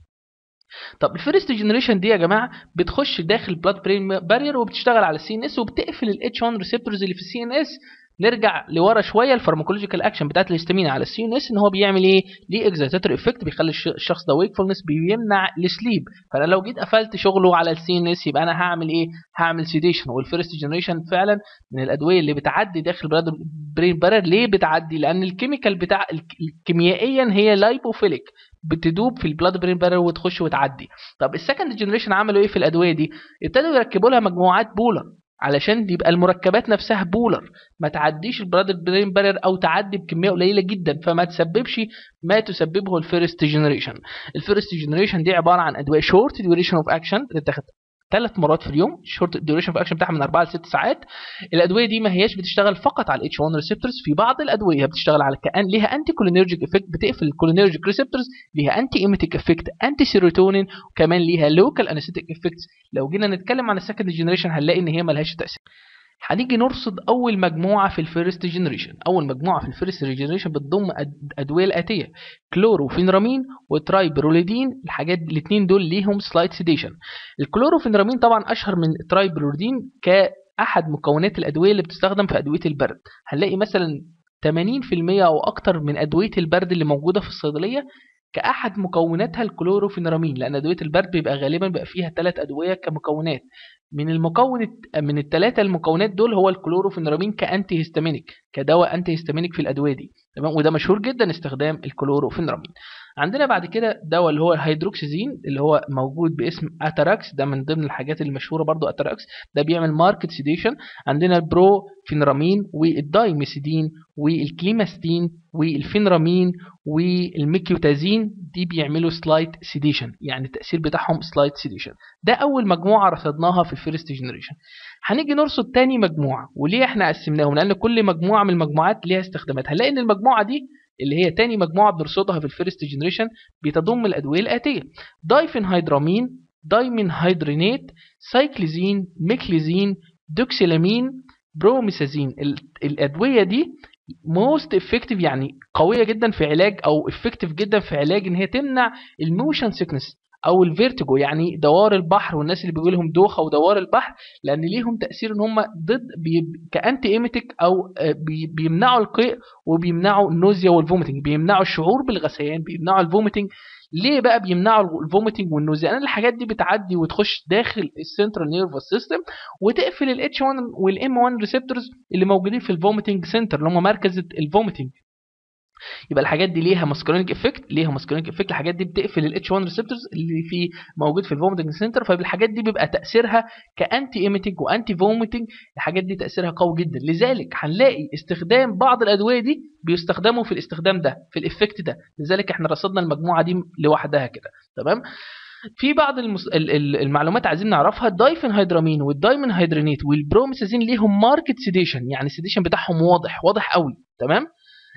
طب الفيرست جنريشن دي يا جماعه بتخش داخل بلاد برين بارير وبتشتغل على السي ان اس وبتقفل الاتش 1 ريسبتورز اللي في السي ان اس نرجع لورا شويه الفارماكولوجيكال اكشن بتاعت الهستامين على السي ان اس ان هو بيعمل ايه؟ ليه اكزايتاتوري افكت بيخلي الشخص ده ويكفولنس بيمنع السليب فانا لو جيت قفلت شغله على السي ان اس يبقى انا هعمل ايه؟ هعمل سيديشن والفيرست جنريشن فعلا من الادويه اللي بتعدي داخل برين بارير ليه بتعدي؟ لان الكيميكال بتاع كيميائيا هي لايبوفيليك بتدوب في البلاد برين بارير وتخش وتعدي طب السكند جنريشن عملوا ايه في الادويه دي ابتدوا يركبوا لها مجموعات بولر علشان يبقى المركبات نفسها بولر ما تعديش البلاد برين بارير او تعدي بكميه قليله جدا فما تسببش ما تسببه الفيرست جنريشن الفيرست جنريشن دي عباره عن ادويه شورت ديوريشن اوف اكشن بتتاخد ثلاث مرات في اليوم شورت ديوريشن اوف اكشن بتاعها من 4 ل 6 ساعات الادويه دي ما هياش بتشتغل فقط على الاتش 1 ريسبتورز في بعض الادويه بتشتغل على كأن ليها انتي كولينرجيك افكت بتقفل الكولينرجيك ريسبتورز ليها انتي ايميتيك افكت انتي سيروتونين وكمان ليها لوكال انستيك افكتس لو جينا نتكلم عن السكند جنريشن هنلاقي ان هي ملهاش تاثير هنيجي نرصد اول مجموعه في الفيرست جنريشن اول مجموعه في الفيرست جنريشن بتضم الادويه الاتيه كلوروفينرامين وترايبروليدين الحاجات الاثنين دول ليهم سلايد سيديشن الكلوروفينرامين طبعا اشهر من الترايبروليدين كاحد مكونات الادويه اللي بتستخدم في ادويه البرد هنلاقي مثلا 80% او اكتر من ادويه البرد اللي موجوده في الصيدليه كأحد مكوناتها الكلوروفينرامين لأن أدوية البرد بيبقى غالبا بيبقى فيها ثلاث أدوية كمكونات من المكون من الثلاثة المكونات دول هو الكلوروفينرامين كأنتي هيستامينيك كدواء أنتي هيستامينيك في الأدوية دي تمام وده مشهور جدا استخدام الكلوروفينرامين عندنا بعد كده دواء اللي هو الهيدروكسيزين اللي هو موجود باسم اتاراكس ده من ضمن الحاجات المشهوره برضو اتاراكس ده بيعمل ماركت سيديشن عندنا البرو فينرامين والدايميسيدين والكليماستين والفينرامين والميكيوتازين دي بيعملوا سلايت سيديشن يعني التاثير بتاعهم سلايت سيديشن ده اول مجموعه رصدناها في الفيرست جنريشن هنيجي نرصد تاني مجموعه وليه احنا قسمناهم لان كل مجموعه من المجموعات ليها استخدامات هنلاقي ان المجموعه دي اللي هي تاني مجموعة بنرصدها في الفيرست جنريشن بتضم الأدوية الآتية دايفينهيدرامين دايمين هيدرينات سايكليزين ميكليزين دوكسيلامين بروميسازين الأدوية دي موست افكتيف يعني قوية جدا في علاج أو افكتيف جدا في علاج إن هي تمنع الموشن سيكنس او الفيرتيجو يعني دوار البحر والناس اللي بيقول لهم دوخه ودوار البحر لان ليهم تاثير ان هم ضد بي كانتي ايميتيك او بي بيمنعوا القيء وبيمنعوا النوزيا والفوميتنج بيمنعوا الشعور بالغثيان بيمنعوا الفوميتنج ليه بقى بيمنعوا الفوميتنج والنوزيا لان الحاجات دي بتعدي وتخش داخل السنترال نيرفس سيستم وتقفل الاتش 1 والام 1 ريسبتورز اللي موجودين في الفوميتنج سنتر اللي هم مركز الفوميتنج يبقى الحاجات دي ليها ماسكرينيك افكت ليها ماسكرينيك افكت الحاجات دي بتقفل الاتش 1 ريسبتورز اللي في موجود في الفوميتنج سنتر فالحاجات دي بيبقى تاثيرها كانتي ايميتنج وانتي فوميتنج الحاجات دي تاثيرها قوي جدا لذلك هنلاقي استخدام بعض الادويه دي بيستخدموا في الاستخدام ده في الافكت ده لذلك احنا رصدنا المجموعه دي لوحدها كده تمام في بعض المس... المعلومات عايزين نعرفها الدايفنهيدرامين والدايمن هيدرينيت والبروميسازين ليهم ماركت سيديشن يعني السيديشن بتاعهم واضح واضح قوي تمام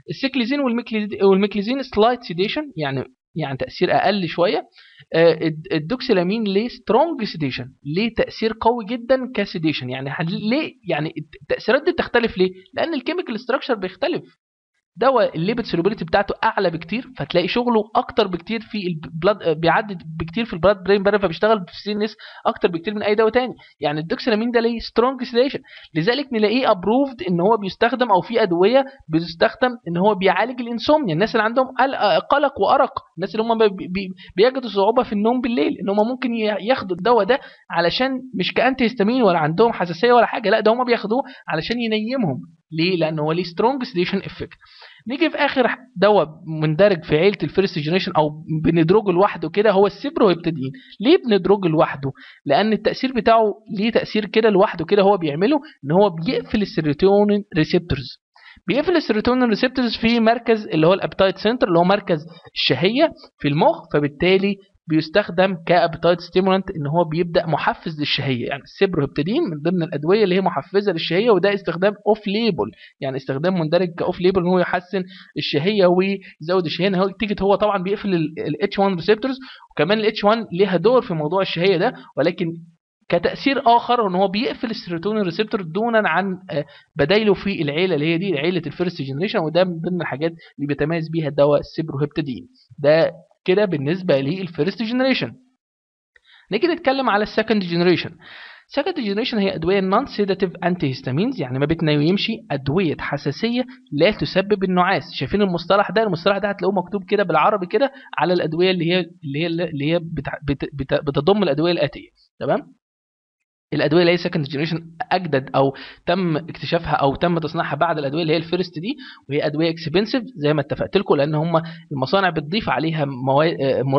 السيكليزين والميكليز- والميكليزين سلايت سيديشن يعني يعني تاثير اقل شويه آه، الد- الدوكسيلامين ليه سترونج سيديشن ليه تاثير قوي جدا كسيديشن يعني هل- ليه يعني التاثيرات دي تختلف ليه لان الكيميكال ستراكشر بيختلف دواء الليبيد سولوبيليتي بتاعته اعلى بكتير فتلاقي شغله اكتر بكتير في البلاد بيعدي بكتير في البلاد برين بارير فبيشتغل في السي ان اس اكتر بكتير من اي دواء تاني يعني الدوكسيلامين ده ليه سترونج سيديشن لذلك نلاقيه ابروفد ان هو بيستخدم او في ادويه بتستخدم ان هو بيعالج الانسومنيا الناس اللي عندهم قلق- قلق وارق الناس اللي هم بي- بي- بيجدوا صعوبه في النوم بالليل ان هم ممكن ي- ياخدوا الدواء ده علشان مش كانتي هيستامين ولا عندهم حساسيه ولا حاجه لا ده هم بياخدوه علشان ينيمهم ليه لان هو ليه سترونج سيديشن افكت نيجي في اخر دواء مندرج في عيله الفيرست جنريشن او بندرجه لوحده كده هو السيبروهيبتادين ليه بندرجه لوحده لان التاثير بتاعه ليه تاثير كده لوحده كده هو بيعمله ان هو بيقفل السيروتونين ريسبتورز بيقفل السيروتونين ريسبتورز في مركز اللي هو الابتايت سنتر اللي هو مركز الشهيه في المخ فبالتالي بيستخدم كابتايت ستيمولانت ان هو بيبدا محفز للشهيه يعني السيبروهيبتادين من ضمن الادويه اللي هي محفزه للشهيه وده استخدام اوف ليبل يعني استخدام مندرج كاوف ليبل ان هو يحسن الشهيه ويزود الشهيه ان هو تيجي هو طبعا بيقفل الاتش 1 ريسبتورز وكمان الاتش 1 ليها دور في موضوع الشهيه ده ولكن كتاثير اخر ان هو بيقفل السيروتونين ريسبتور دونا عن آه، بدايله في العيله اللي هي دي عيله الفيرست جنريشن وده من ضمن الحاجات اللي بيتميز بيها دواء السيبروهيبتادين ده كده بالنسبه للفيرست جنريشن نيجي نتكلم على السكند جنريشن سكند جنريشن هي ادويه نون سيداتيف انتي هيستامينز يعني ما بتنيمش ادويه حساسيه لا تسبب النعاس شايفين المصطلح ده المصطلح ده هتلاقوه مكتوب كده بالعربي كده على الادويه اللي هي اللي هي اللي هي بتع- بت- بت- بتضم الادويه الاتيه تمام الادويه اللي هي سكند جنريشن اجدد او تم اكتشافها او تم تصنيعها بعد الادويه اللي هي الفيرست دي وهي ادويه اكسبنسيف زي ما اتفقت لكم لان هم المصانع بتضيف عليها مواد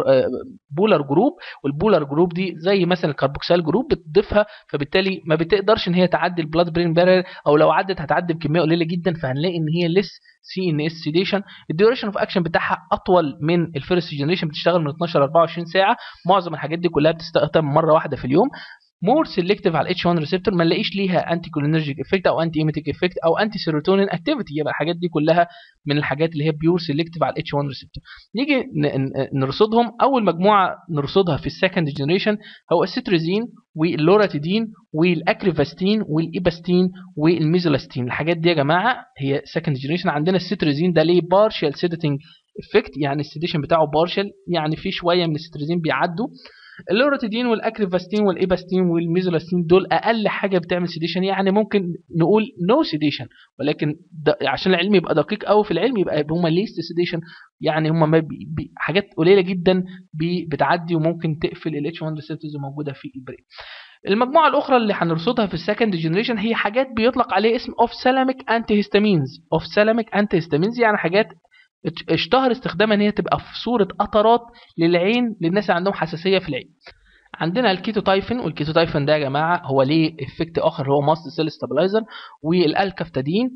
بولر جروب والبولر جروب دي زي مثلا الكربوكسيل جروب بتضيفها فبالتالي ما بتقدرش ان هي تعدي البلاد برين بارير او لو عدت هتعدي بكميه قليله جدا فهنلاقي ان هي لس سي ان اس سيديشن الديوريشن اوف اكشن بتاعها اطول من الفيرست جنريشن بتشتغل من 12 ل 24 ساعه معظم الحاجات دي كلها بتستخدم مره واحده في اليوم مور سيلكتيف على الاتش 1 ريسبتور ما نلاقيش ليها انتي كولينرجيك افكت او انتي ايميتيك افكت او انتي سيروتونين اكتيفيتي يبقى الحاجات دي كلها من الحاجات اللي هي بيور سيلكتيف على الاتش 1 ريسبتور نيجي ن- ن- نرصدهم اول مجموعه نرصدها في السكند جنريشن هو السيتريزين واللوراتيدين والاكريفاستين والايباستين والميزولاستين الحاجات دي يا جماعه هي سكند جنريشن عندنا السيتريزين ده ليه بارشال سيدتنج افكت يعني السيديشن بتاعه بارشال يعني في شويه من السيتريزين بيعدوا اللوراتيدين والاكريفاستين والايباستين والميزولاستين دول اقل حاجه بتعمل سيديشن يعني ممكن نقول نو no سيديشن ولكن ده عشان العلم يبقى دقيق قوي في العلم يبقى هم ليست سيديشن يعني هم ما بي بي حاجات قليله جدا بي بتعدي وممكن تقفل الاتش 1 ريسبتورز موجوده في البرين المجموعه الاخرى اللي هنرصدها في السكند جنريشن هي حاجات بيطلق عليها اسم اوف سالاميك انتي هيستامينز اوف سالاميك انتي هيستامينز يعني حاجات ات- اشتهر استخدامها ان هي تبقى في صوره قطرات للعين للناس اللي عندهم حساسيه في العين عندنا الكيتوتايفين والكيتوتايفين ده يا جماعه هو ليه افكت اخر هو ماست سيل ستابلايزر والالكافتادين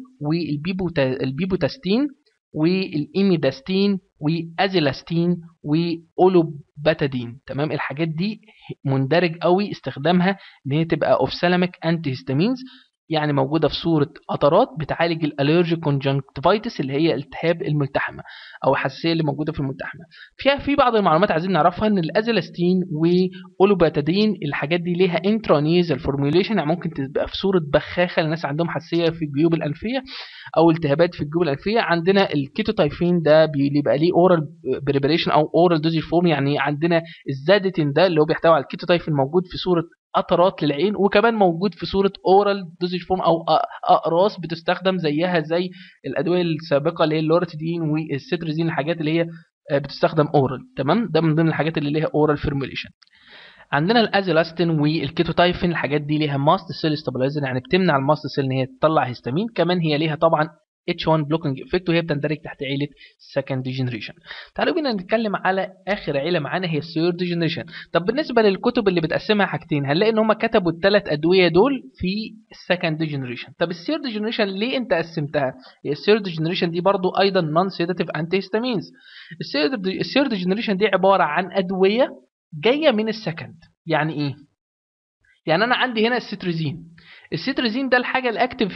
والبيبوتاستين والايميداستين وازيلاستين واولوباتادين تمام الحاجات دي مندرج قوي استخدامها ان هي تبقى اوفسالاميك انتي هيستامينز يعني موجوده في صوره قطرات بتعالج الالرجيك كونجنكتيفايتس اللي هي التهاب الملتحمه او الحساسيه اللي موجوده في الملتحمه فيها في بعض المعلومات عايزين نعرفها ان الازيلاستين واولوباتادين الحاجات دي ليها انترانيزال فورميوليشن يعني ممكن تبقى في صوره بخاخه للناس عندهم حساسيه في الجيوب الانفيه او التهابات في الجيوب الانفيه عندنا الكيتوتايفين ده بيبقى ليه اورال بريبريشن او اورال دوزي فورم يعني عندنا الزادتين ده اللي هو بيحتوي على الكيتوتايفين موجود في صوره قطرات للعين وكمان موجود في صوره اورال دوزج فورم او أ- اقراص بتستخدم زيها زي الادويه السابقه اللي هي اللورتيدين والسيتريزين الحاجات اللي هي آه، بتستخدم اورال تمام ده من ضمن الحاجات اللي ليها اورال فورميوليشن عندنا الازيلاستين والكيتوتايفين الحاجات دي ليها ماست سيل ستابلايزر يعني بتمنع الماست سيل ان هي تطلع هيستامين كمان هي ليها طبعا اتش 1 بلوكينج افكت وهي بتندرج تحت عيله سكند جنريشن تعالوا بينا نتكلم على اخر عيله معانا هي الثيرد جنريشن طب بالنسبه للكتب اللي بتقسمها حاجتين هنلاقي ان هم كتبوا الثلاث ادويه دول في السكند جنريشن طب الثيرد جنريشن ليه انت قسمتها هي الثيرد جنريشن دي برضو ايضا نون سيداتيف انتي هيستامينز الثيرد الثيرد جنريشن دي عباره عن ادويه جايه من السكند يعني ايه يعني انا عندي هنا السيتريزين السيتريزين ده الحاجه الاكتف فيه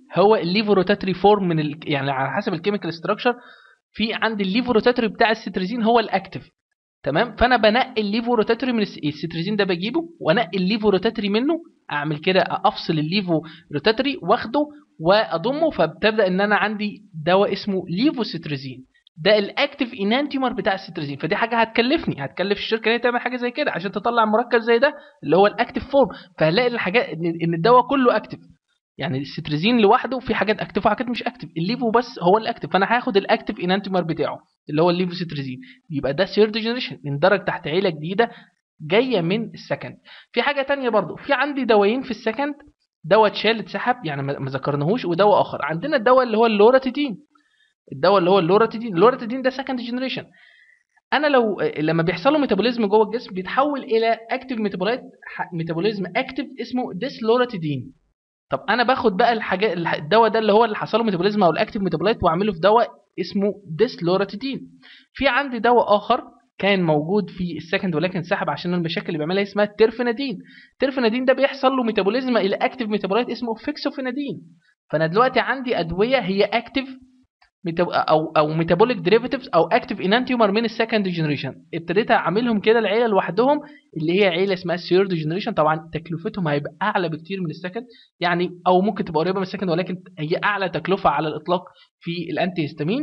هو الليفو روتاتري فورم من ال... يعني على حسب الكيميكال ستراكشر في عندي الليفو روتاتري بتاع الستريزين هو الاكتف تمام فانا بنقي الليفو روتاتري من الس- الستريزين ده بجيبه وانقي الليفو روتاتري منه اعمل كده افصل الليفو روتاتري واخده واضمه فبتبدا ان انا عندي دواء اسمه ليفو ستريزين ده الاكتف انانتيومر بتاع الستريزين فدي حاجه هتكلفني هتكلف الشركه ان هي تعمل حاجه زي كده عشان تطلع مركب زي ده اللي هو الاكتف فورم فهنلاقي الحاجات ان إن الدواء كله اكتف يعني الستريزين لوحده في حاجات اكتف وحاجات مش اكتف الليفو بس هو الاكتف فانا هاخد الاكتف انانتيومر بتاعه اللي هو الليفو ستريزين يبقى ده ثيرد جنريشن اندرج تحت عيله جديده جايه من السكند في حاجه تانية برضو في عندي دوايين في السكند دواء اتشال اتسحب يعني ما ما ذكرناهوش ودواء اخر عندنا الدواء اللي هو اللوراتيدين الدواء اللي هو اللوراتيدين اللوراتيدين ده سكند جنريشن انا لو لما بيحصل له ميتابوليزم جوه الجسم بيتحول الى اكتيف ميتابولايت ميتابوليزم اكتيف اسمه ديسلوراتيدين طب انا باخد بقى الحاجات الح- الدواء ده اللي هو اللي حصل له ميتابوليزم او الاكتيف ميتابولايت واعمله في دواء اسمه ديسلوراتيدين في عندي دواء اخر كان موجود في السكند ولكن سحب عشان المشاكل اللي بيعملها اسمها الترفينادين الترفينادين ده بيحصل له ميتابوليزم الى اكتيف ميتابولايت اسمه فيكسوفينادين فانا دلوقتي عندي ادويه هي اكتيف او او ميتابوليك ديريفاتيفز او اكتيف انانتيومر من السكند جنريشن ابتديت اعملهم كده العيله لوحدهم اللي هي عيله اسمها الثيرد جنريشن طبعا تكلفتهم هيبقى اعلى بكتير من السكند يعني او ممكن تبقى قريبه من السكند ولكن هي اعلى تكلفه على الاطلاق في الانتي هيستامين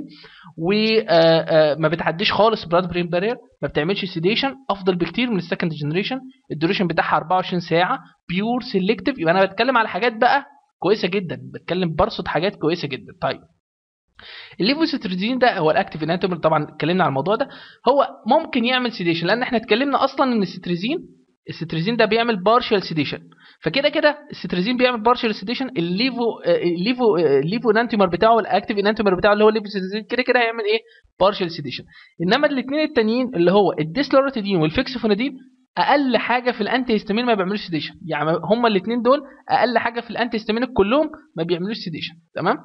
وما بتعديش خالص براد برين بارير ما بتعملش سيديشن افضل بكتير من السكند جنريشن الديوريشن بتاعها 24 ساعه بيور سيلكتيف يبقى انا بتكلم على حاجات بقى كويسه جدا بتكلم برصد حاجات كويسه جدا طيب الليفوسيتريزين ده هو الاكتيف اناتومر طبعا اتكلمنا على الموضوع ده هو ممكن يعمل سيديشن لان احنا اتكلمنا اصلا ان الستريزين الستريزين ده بيعمل بارشال سيديشن فكده كده الستريزين بيعمل بارشال سيديشن الليفو آه، الليفو آه، الليفو انانتومر بتاعه الاكتيف انانتومر بتاعه اللي هو الليفوسيتريزين كده كده هيعمل ايه بارشال سيديشن انما الاثنين التانيين اللي هو الديسلوراتيدين والفيكسوفونادين اقل حاجه في الانتي هيستامين ما بيعملوش سيديشن يعني هما الاثنين دول اقل حاجه في الانتي هيستامين كلهم ما بيعملوش سيديشن تمام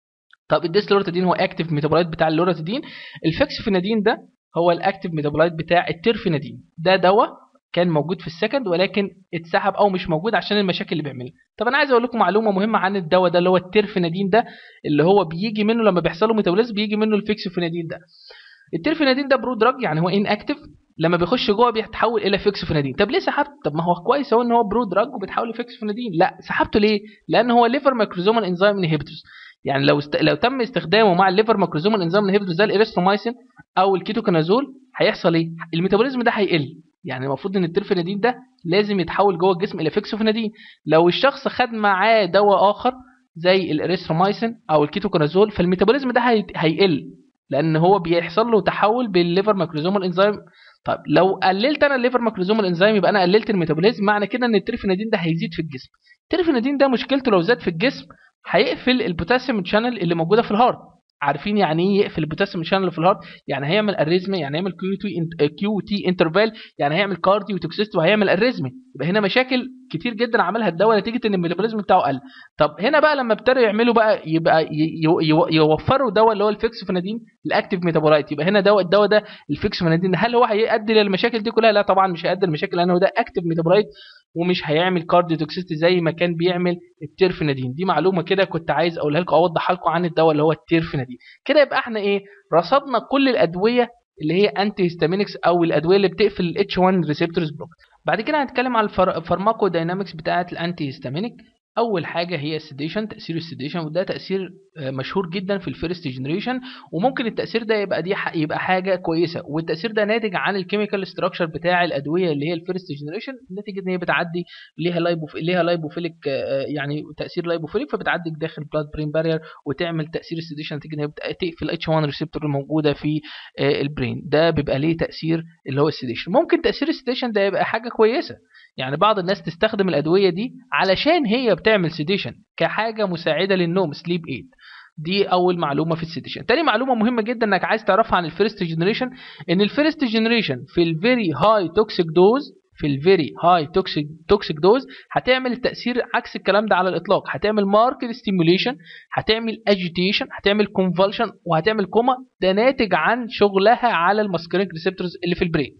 طب الديسلوراتيدين هو اكتيف ميتابولايت بتاع اللوراتيدين الفيكسفينادين ده هو الاكتيف ميتابولايت بتاع الترفينادين ده دواء كان موجود في السكند ولكن اتسحب او مش موجود عشان المشاكل اللي بيعملها طب انا عايز اقول لكم معلومه مهمه عن الدواء ده اللي هو الترفينادين ده اللي هو بيجي منه لما بيحصل له ميتابوليزم بيجي منه الفيكسفينادين ده الترفينادين ده برو دراج يعني هو ان اكتيف لما بيخش جوه بيتحول الى فيكسفينادين طب ليه سحبت طب ما هو كويس اهو ان هو برو دراج وبيتحول لفيكسفينادين لا سحبته ليه لان هو ليفر ماكروزومال انزيم انهبيتورز يعني لو است... لو تم استخدامه مع الليفر ماكروزومال انزيم انهبيتور زي الاريثرومايسين او الكيتوكونازول هيحصل ايه الميتابوليزم ده هيقل يعني المفروض ان الترفينادين ده لازم يتحول جوه الجسم الى فيكسوفينادين لو الشخص خد معاه دواء اخر زي الاريثرومايسين او الكيتوكونازول فالميتابوليزم ده هي... هيقل لان هو بيحصل له تحول بالليفر ماكروزومال انزيم طيب لو قللت انا الليفر ماكروزومال انزيم يبقى انا قللت الميتابوليزم معنى كده ان الترفينادين ده هيزيد في الجسم الترفينادين ده مشكلته لو زاد في الجسم هيقفل البوتاسيوم شانل اللي موجوده في الهارت عارفين يعني ايه يقفل البوتاسيوم شانل اللي في الهارت يعني هيعمل اريزمي يعني هيعمل كيو تي كيو تي انترفال يعني هيعمل كارديو توكسيستي وهيعمل اريزمي يبقى هنا مشاكل كتير جدا عملها الدواء نتيجه ان الميتابوليزم بتاعه قل طب هنا بقى لما ابتدوا يعملوا بقى يبقى ي- ي- ي- يوفروا دواء اللي هو الفيكسفينادين الاكتيف ميتابولايت يبقى هنا دواء الدواء ده الفيكسفينادين هل هو هيؤدي للمشاكل دي كلها لا طبعا مش هيؤدي للمشاكل لانه ده اكتيف ميتابولايت ومش هيعمل كارديو توكسيستي زي ما كان بيعمل التيرفينادين دي معلومه كده كنت عايز اقولها لكم اوضحها لكم عن الدواء اللي هو التيرفينادين كده يبقى احنا ايه رصدنا كل الادويه اللي هي انتي هيستامينكس او الادويه اللي بتقفل الاتش 1 ريسبتورز بلوك بعد كده هنتكلم على الفارماكو داينامكس بتاعه الانتي هيستامينيك اول حاجه هي السيديشن تاثير السيديشن وده تاثير آه، مشهور جدا في الفيرست جنريشن وممكن التاثير ده يبقى دي ح- يبقى حاجه كويسه والتاثير ده ناتج عن الكيميكال ستراكشر بتاع الادويه اللي هي الفيرست جنريشن نتيجه ان هي بتعدي ليها لايبوف ليها لايبوفيليك آه، يعني تاثير لايبوفيليك فبتعدي داخل البلاد برين بارير وتعمل تاثير السيديشن نتيجه ان هي بت- تقفل اتش 1 ريسبتور الموجوده في آه، البرين ده بيبقى ليه تاثير اللي هو السيديشن ممكن تاثير السيديشن ده يبقى حاجه كويسه يعني بعض الناس تستخدم الادويه دي علشان هي بتعمل سيديشن كحاجه مساعده للنوم سليب ايد دي اول معلومه في السيديشن تاني معلومه مهمه جدا انك عايز تعرفها عن الفيرست جنريشن ان الفيرست جنريشن في الفيري هاي توكسيك دوز في الفيري هاي توكسيك توكسيك دوز هتعمل تاثير عكس الكلام ده على الاطلاق هتعمل ماركت ستيموليشن هتعمل اجيتيشن هتعمل كونفولشن وهتعمل كوما ده ناتج عن شغلها على الماسكرينك ريسبتورز اللي في البرين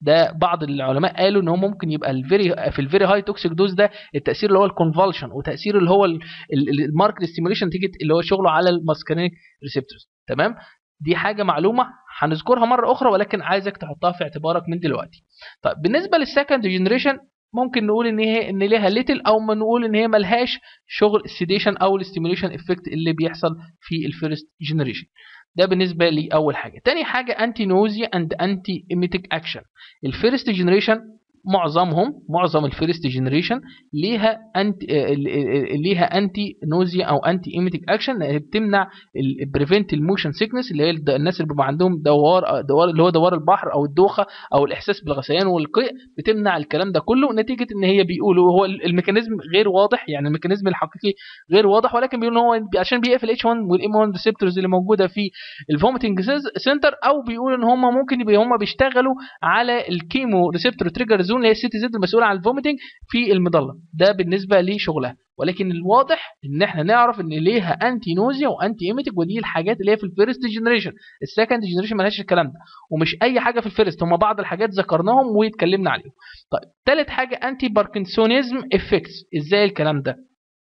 ده بعض العلماء قالوا ان هو ممكن يبقى الفيري في الفيري هاي توكسيك دوز ده التاثير اللي هو الكونفالشن وتاثير اللي هو الماركت ستيميوليشن نتيجه اللي هو شغله على الماسكرينيك ريسبتورز تمام دي حاجه معلومه هنذكرها مره اخرى ولكن عايزك تحطها في اعتبارك من دلوقتي طيب بالنسبه للسكند جنريشن ممكن نقول ان هي ان ليها ليتل او ما نقول ان هي ملهاش شغل السيديشن او الاستيميوليشن افكت اللي بيحصل في الفيرست جنريشن ده بالنسبه لي اول حاجه تاني حاجه انتي نوزيا اند انتي ايميتيك اكشن الفيرست جنريشن معظمهم معظم الفيرست جنريشن ليها انتي ليها انتي نوزيا او انتي ايميتيك اكشن بتمنع البريفنت الموشن سيكنس اللي هي الناس اللي بيبقى عندهم دوار دوار اللي هو دوار البحر او الدوخه او الاحساس بالغثيان والقيء بتمنع الكلام ده كله نتيجه ان هي بيقولوا هو الميكانيزم غير واضح يعني الميكانيزم الحقيقي غير واضح ولكن بيقولوا ان هو عشان بيقفل اتش 1 والام 1 ريسبتورز اللي موجوده في الفوميتنج سنتر او بيقولوا ان هم ممكن يبقى هم بيشتغلوا على الكيمو ريسبتور تريجر زون اللي هي السي تي زد المسؤوله عن الفوميتنج في المظله ده بالنسبه لشغلها ولكن الواضح ان احنا نعرف ان ليها انتي نوزيا وانتي ايميتيك ودي الحاجات اللي هي في الفيرست جنريشن السكند جنريشن مالهاش الكلام ده ومش اي حاجه في الفيرست هم بعض الحاجات ذكرناهم واتكلمنا عليهم طيب ثالث حاجه انتي باركنسونيزم افكتس ازاي الكلام ده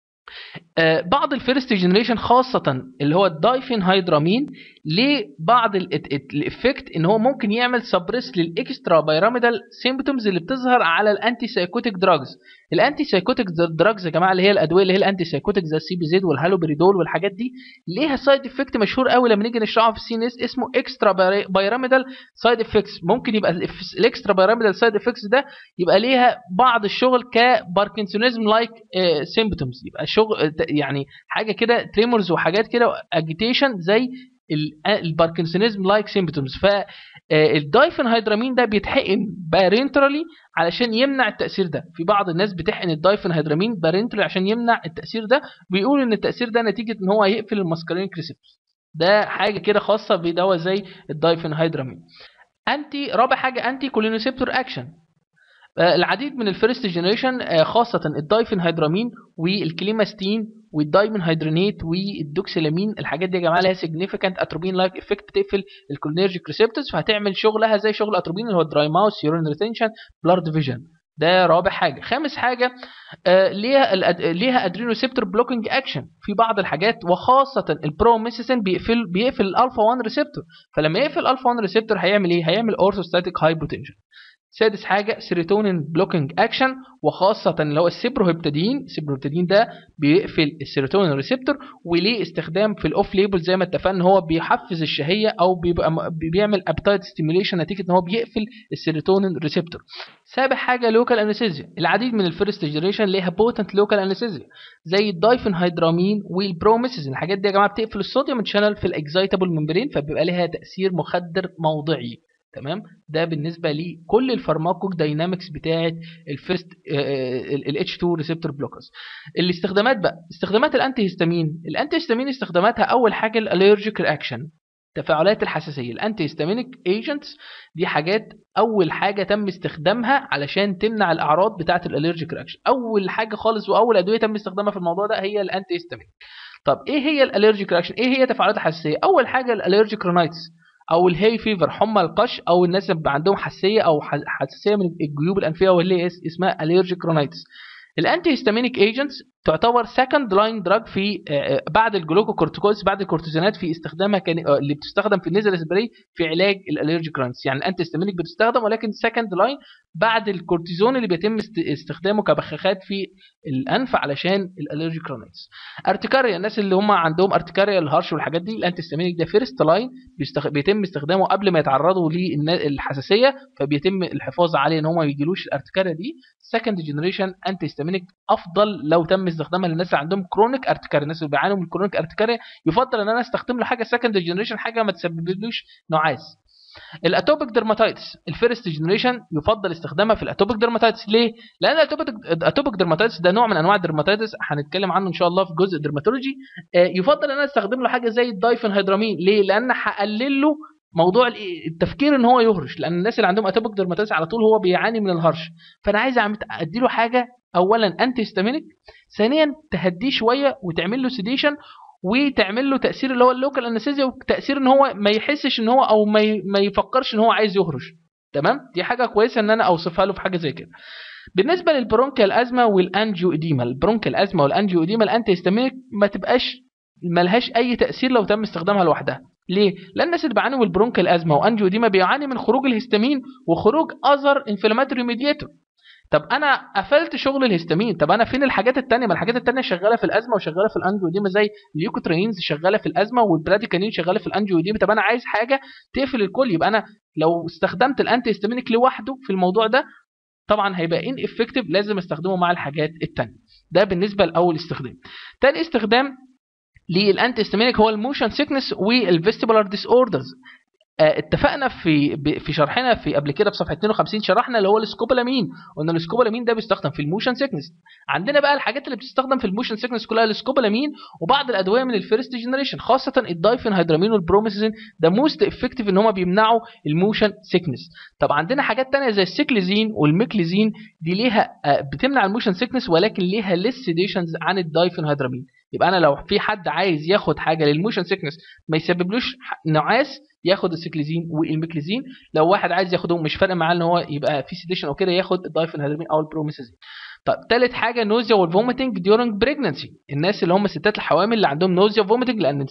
آه بعض الفيرست جنريشن خاصة اللي هو الدايفين هيدرامين ليه بعض الافكت ان هو ممكن يعمل سبريس للاكسترا بيراميدال سيمبتومز اللي بتظهر على الانتي سايكوتيك دراجز الانتي سايكوتيك دراجز يا جماعه اللي هي الادويه اللي هي الانتي سايكوتيك زي السي بي زد والهالوبريدول والحاجات دي ليها سايد افكت مشهور قوي لما نيجي نشرحه في السي ان اس اسمه اكسترا بيراميدال سايد افكتس ممكن يبقى الاكسترا بيراميدال سايد افكتس ده يبقى ليها بعض الشغل كباركنسونيزم لايك سيمبتومز يبقى شغل يعني حاجه كده تريمورز وحاجات كده اجيتيشن زي الباركنسونيزم لايك سيمبتومز فالدايفن هيدرامين ده بيتحقن بارنترالي علشان يمنع التاثير ده في بعض الناس بتحقن الدايفن هيدرامين بارنترالي عشان يمنع التاثير ده بيقول ان التاثير ده نتيجه ان هو هيقفل الماسكارينيك ريسبتورز ده حاجه كده خاصه بدواء زي الدايفن هيدرامين انتي رابع حاجه انتي كولينوسيبتور اكشن العديد من الفيرست جنريشن خاصة الدايفن هيدرامين والكليماستين والدايمن هيدرونيت والدوكسيلامين الحاجات دي يا جماعه لها سيجنيفيكانت اتروبين لايك افكت بتقفل الكولينرجيك ريسبتورز فهتعمل شغلها زي شغل اتروبين اللي هو دراي ماوس يورين ريتنشن بلارد فيجن ده رابع حاجه خامس حاجه آه ليها الأد... ليها ادرينوسيبتور بلوكينج اكشن في بعض الحاجات وخاصه البروميسيسين بيقفل بيقفل الالفا 1 ريسبتور فلما يقفل الالفا 1 ريسبتور هيعمل ايه هيعمل اورثوستاتيك هايبوتنشن سادس حاجة سيروتونين بلوكينج اكشن وخاصة اللي هو السيبروهيبتادين السيبروهيبتادين ده بيقفل السيروتونين ريسبتور وليه استخدام في الاوف ليبل زي ما اتفقنا ان هو بيحفز الشهية او بيبقى بيعمل ابتايت ستيميوليشن نتيجة ان هو بيقفل السيروتونين ريسبتور سابع حاجة لوكال انستيزيا العديد من الفيرست جنريشن ليها بوتنت لوكال انستيزيا زي الدايفن هيدرامين والبروميسز الحاجات دي يا جماعة بتقفل الصوديوم شانل في الاكزايتابل ممبرين فبيبقى لها تأثير مخدر موضعي تمام ده بالنسبه لكل الفارماكوك داينامكس بتاعه الفيرست الاتش 2 ريسبتور بلوكرز الاستخدامات بقى استخدامات الانتي هيستامين الانتي هيستامين استخداماتها اول حاجه الالرجيك رياكشن تفاعلات الحساسيه الانتي هيستامينيك ايجنتس دي حاجات اول حاجه تم استخدامها علشان تمنع الاعراض بتاعه الالرجيك رياكشن اول حاجه خالص واول ادويه تم استخدامها في الموضوع ده هي الانتي هيستامينيك طب ايه هي الالرجيك رياكشن ايه هي تفاعلات الحساسيه اول حاجه الالرجيك رونايتس او الهي فيفر حمى القش او الناس اللي عندهم حساسيه او حساسيه من الجيوب الانفيه واللي اسمها الرجيك رونايتس الانتي هيستامينيك ايجنتس تعتبر سكند لاين دراج في بعد الجلوكوكورتيكويدز بعد الكورتيزونات في استخدامها كان اللي بتستخدم في النزل سبراي في علاج الالرجيك رانس يعني الانتي هيستامينيك بتستخدم ولكن سكند لاين بعد الكورتيزون اللي بيتم استخدامه كبخاخات في الانف علشان الالرجيك رانيتس ارتكاريا الناس اللي هم عندهم ارتكاريا الهرش والحاجات دي الانتي هيستامينيك ده فيرست لاين بيستخ... بيتم استخدامه قبل ما يتعرضوا للحساسيه فبيتم الحفاظ عليه ان هم ما يجيلوش الارتكاريا دي سكند جنريشن انتي هيستامينيك افضل لو تم استخدامها للناس اللي عندهم كرونيك ارتكاريا الناس اللي بيعانوا من كرونيك ارتكاريا يفضل ان انا استخدم له حاجه سكند جنريشن حاجه ما تسببلوش نعاس الاتوبيك ديرماتايتس الفيرست جنريشن يفضل استخدامها في الاتوبيك ديرماتايتس ليه لان الاتوبيك ديرماتايتس ده نوع من انواع الديرماتايتس هنتكلم عنه ان شاء الله في جزء الديرماتولوجي يفضل ان انا استخدم له حاجه زي الدايفن هيدرامين ليه لان هقلل له موضوع التفكير ان هو يهرش لان الناس اللي عندهم اتوبيك ديرماتايتس على طول هو بيعاني من الهرش فانا عايز ادي له حاجه اولا انتي هيستامينيك ثانيا تهديه شويه وتعمل له سيديشن وتعمل له تاثير اللي هو اللوكال انستيزيا وتاثير ان هو ما يحسش ان هو او ما ما يفكرش ان هو عايز يهرش تمام دي حاجه كويسه ان انا اوصفها له في حاجه زي كده بالنسبه للبرونكيال ازمه والانجيو اديما البرونكيال ازمه والانجيو اديما الانتي هيستامينيك ما تبقاش ملهاش اي تاثير لو تم استخدامها لوحدها ليه؟ لان الناس اللي بيعانوا من البرونكيال ازمه وانجيو اديما بيعاني من خروج الهستامين وخروج اذر انفلاماتوري ميديتور طب انا قفلت شغل الهستامين طب انا فين الحاجات التانية ما الحاجات التانية شغاله في الازمه وشغاله في الانجيوديما زي اليوكوترينز شغاله في الازمه والبراديكانين شغاله في الانجيوديما طب انا عايز حاجه تقفل الكل يبقى انا لو استخدمت الانتي هستامينيك لوحده في الموضوع ده طبعا هيبقى ان افكتيف لازم استخدمه مع الحاجات التانية ده بالنسبه لاول استخدام تاني استخدام للانتي هستامينيك هو الموشن سيكنس والفيستيبولار ديس اوردرز اتفقنا في في شرحنا في قبل كده في صفحه 52 شرحنا اللي هو السكوبولامين قلنا السكوبولامين ده بيستخدم في الموشن سيكنس عندنا بقى الحاجات اللي بتستخدم في الموشن سيكنس كلها السكوبولامين وبعض الادويه من الفيرست جنريشن خاصه الدايفين هيدرامين والبروميسين ده موست افكتيف ان هم بيمنعوا الموشن سيكنس طب عندنا حاجات تانية زي السيكليزين والميكليزين دي ليها بتمنع الموشن سيكنس ولكن ليها ليس سيديشنز عن الدايفين هيدرامين يبقى انا لو في حد عايز ياخد حاجه للموشن سيكنس ما يسببلوش نعاس ياخد السيكليزين والميكليزين لو واحد عايز ياخدهم مش فارق معاه ان هو يبقى في سيديشن او كده ياخد الدايفنهيدرامين او البروميسازين طيب ثالث حاجه نوزيا والفوميتنج ديورنج بريجنسي الناس اللي هم الستات الحوامل اللي عندهم نوزيا وفوميتنج لان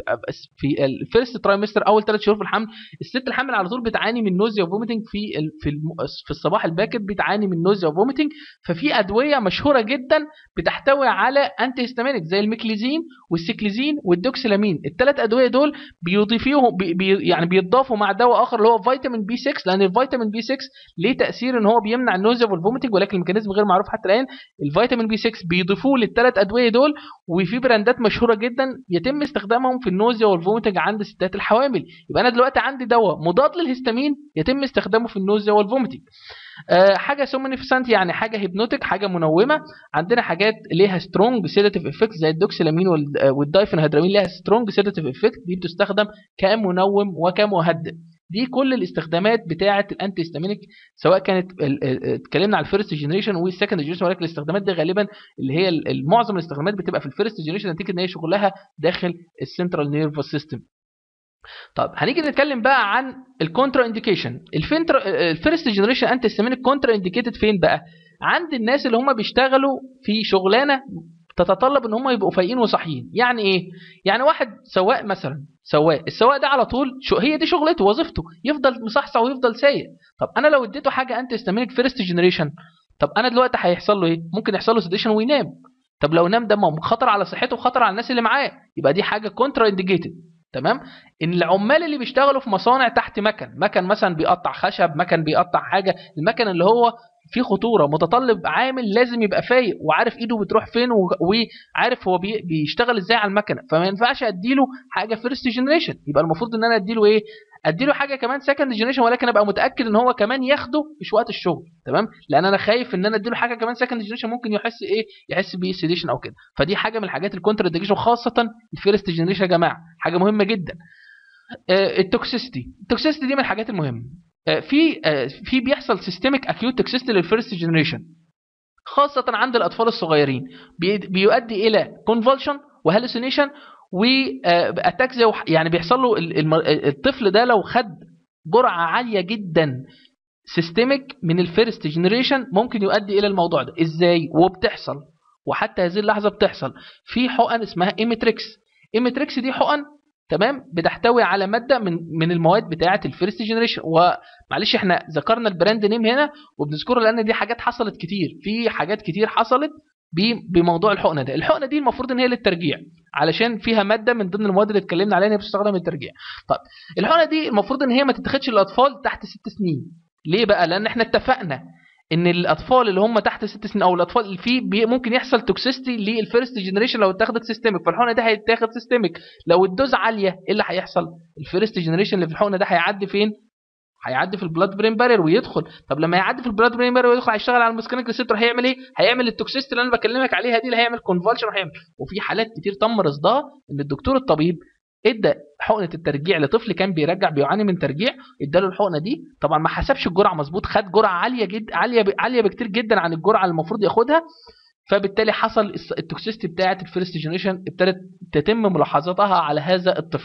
في الفيرست ترايمستر اول ثلاث شهور في الحمل الست الحامل على طول بتعاني من نوزيا وفوميتنج في في في الصباح الباكر بتعاني من نوزيا وفوميتنج ففي ادويه مشهوره جدا بتحتوي على انتي هيستامينيك زي الميكليزين والسيكليزين والدوكسيلامين الثلاث ادويه دول بيضيفوهم بي بي يعني بيضافوا مع دواء اخر اللي هو فيتامين بي 6 لان الفيتامين بي 6 ليه تاثير ان هو بيمنع النوزيا والفوميتنج ولكن الميكانيزم غير معروف حتى الان الفيتامين بي 6 بيضيفوه للثلاث ادويه دول وفي براندات مشهوره جدا يتم استخدامهم في النوزيا والفوميتنج عند الستات الحوامل يبقى انا دلوقتي عندي دواء مضاد للهستامين يتم استخدامه في النوزيا والفوميتنج أه حاجه سومنيفسانت يعني حاجه هيبنوتيك حاجه منومه عندنا حاجات ليها سترونج سيداتيف افكت زي الدوكسيلامين والدايفنهيدرامين ليها سترونج سيداتيف افكت دي بتستخدم كمنوم وكمهدئ دي كل الاستخدامات بتاعه الانتي هيستامينيك سواء كانت اتكلمنا على الفيرست جنريشن والسكند جنريشن ولكن الاستخدامات دي غالبا اللي هي معظم الاستخدامات بتبقى في الفيرست جنريشن نتيجه ان هي شغلها داخل السنترال نيرفس سيستم طب هنيجي نتكلم بقى عن الكونترا انديكيشن الفيرست جنريشن انتي هيستامينيك كونترا انديكيتد فين بقى عند الناس اللي هم بيشتغلوا في شغلانه تتطلب ان هم يبقوا فايقين وصاحيين يعني ايه يعني واحد سواق مثلا سواق السواق ده على طول شو هي دي شغلته وظيفته يفضل مصحصح ويفضل سايق طب انا لو اديته حاجه انت استامينيك فيرست جنريشن طب انا دلوقتي هيحصل له ايه ممكن يحصل له سيديشن وينام طب لو نام ده خطر على صحته وخطر على الناس اللي معاه يبقى دي حاجه كونترا انديكيتد تمام ان العمال اللي بيشتغلوا في مصانع تحت مكن مكن مثلا بيقطع خشب مكن بيقطع حاجه المكن اللي هو في خطوره متطلب عامل لازم يبقى فايق وعارف ايده بتروح فين وعارف هو بي بيشتغل ازاي على المكنه فما ينفعش اديله حاجه فيرست جنريشن يبقى المفروض ان انا اديله ايه اديله حاجه كمان سكند جنريشن ولكن ابقى متاكد ان هو كمان ياخده مش وقت الشغل تمام لان انا خايف ان انا اديله حاجه كمان سكند جنريشن ممكن يحس ايه يحس بسيديشن او كده فدي حاجه من الحاجات الكونتر انديكيشن خاصه الفيرست جنريشن يا جماعه حاجه مهمه جدا التوكسيستي التوكسيستي دي من الحاجات المهمه في في بيحصل سيستميك اكيوت توكسيستي للفيرست جنريشن خاصة عند الأطفال الصغيرين بيؤدي إلى كونفولشن وهالوسينيشن واتاكزيا يعني بيحصل له الطفل ده لو خد جرعة عالية جدا سيستميك من الفيرست جنريشن ممكن يؤدي إلى الموضوع ده إزاي وبتحصل وحتى هذه اللحظة بتحصل في حقن اسمها ايميتريكس ايميتريكس دي حقن تمام بتحتوي على ماده من من المواد بتاعه الفيرست جنريشن ومعلش احنا ذكرنا البراند نيم هنا وبنذكره لان دي حاجات حصلت كتير في حاجات كتير حصلت بموضوع الحقنه ده الحقنه دي المفروض ان هي للترجيع علشان فيها ماده من ضمن المواد اللي اتكلمنا عليها ان هي بتستخدم للترجيع طيب الحقنه دي المفروض ان هي ما تتاخدش للاطفال تحت ست سنين ليه بقى لان احنا اتفقنا ان الاطفال اللي هم تحت ست سنين او الاطفال اللي فيه ممكن يحصل توكسيستي للفيرست جنريشن لو اتاخدت سيستميك فالحقنه دي هيتاخد سيستميك لو الدوز عاليه ايه اللي هيحصل الفيرست جنريشن اللي في الحقنه ده هيعدي فين هيعدي في البلاد برين بارير ويدخل طب لما يعدي في البلاد برين بارير ويدخل هيشتغل على المسكنيك ريسبتور هيعمل ايه هيعمل التوكسيستي اللي انا بكلمك عليها دي اللي هيعمل كونفولشن وهيعمل وفي حالات كتير تم رصدها ان الدكتور الطبيب ادى حقنه الترجيع لطفل كان بيرجع بيعاني من ترجيع اداله الحقنه دي طبعا ما حسبش الجرعه مظبوط خد جرعه عاليه جدا عاليه ب... عاليه بكتير جدا عن الجرعه اللي المفروض ياخدها فبالتالي حصل التوكسيستي بتاعه الفيرست جنريشن ابتدت تتم ملاحظتها على هذا الطفل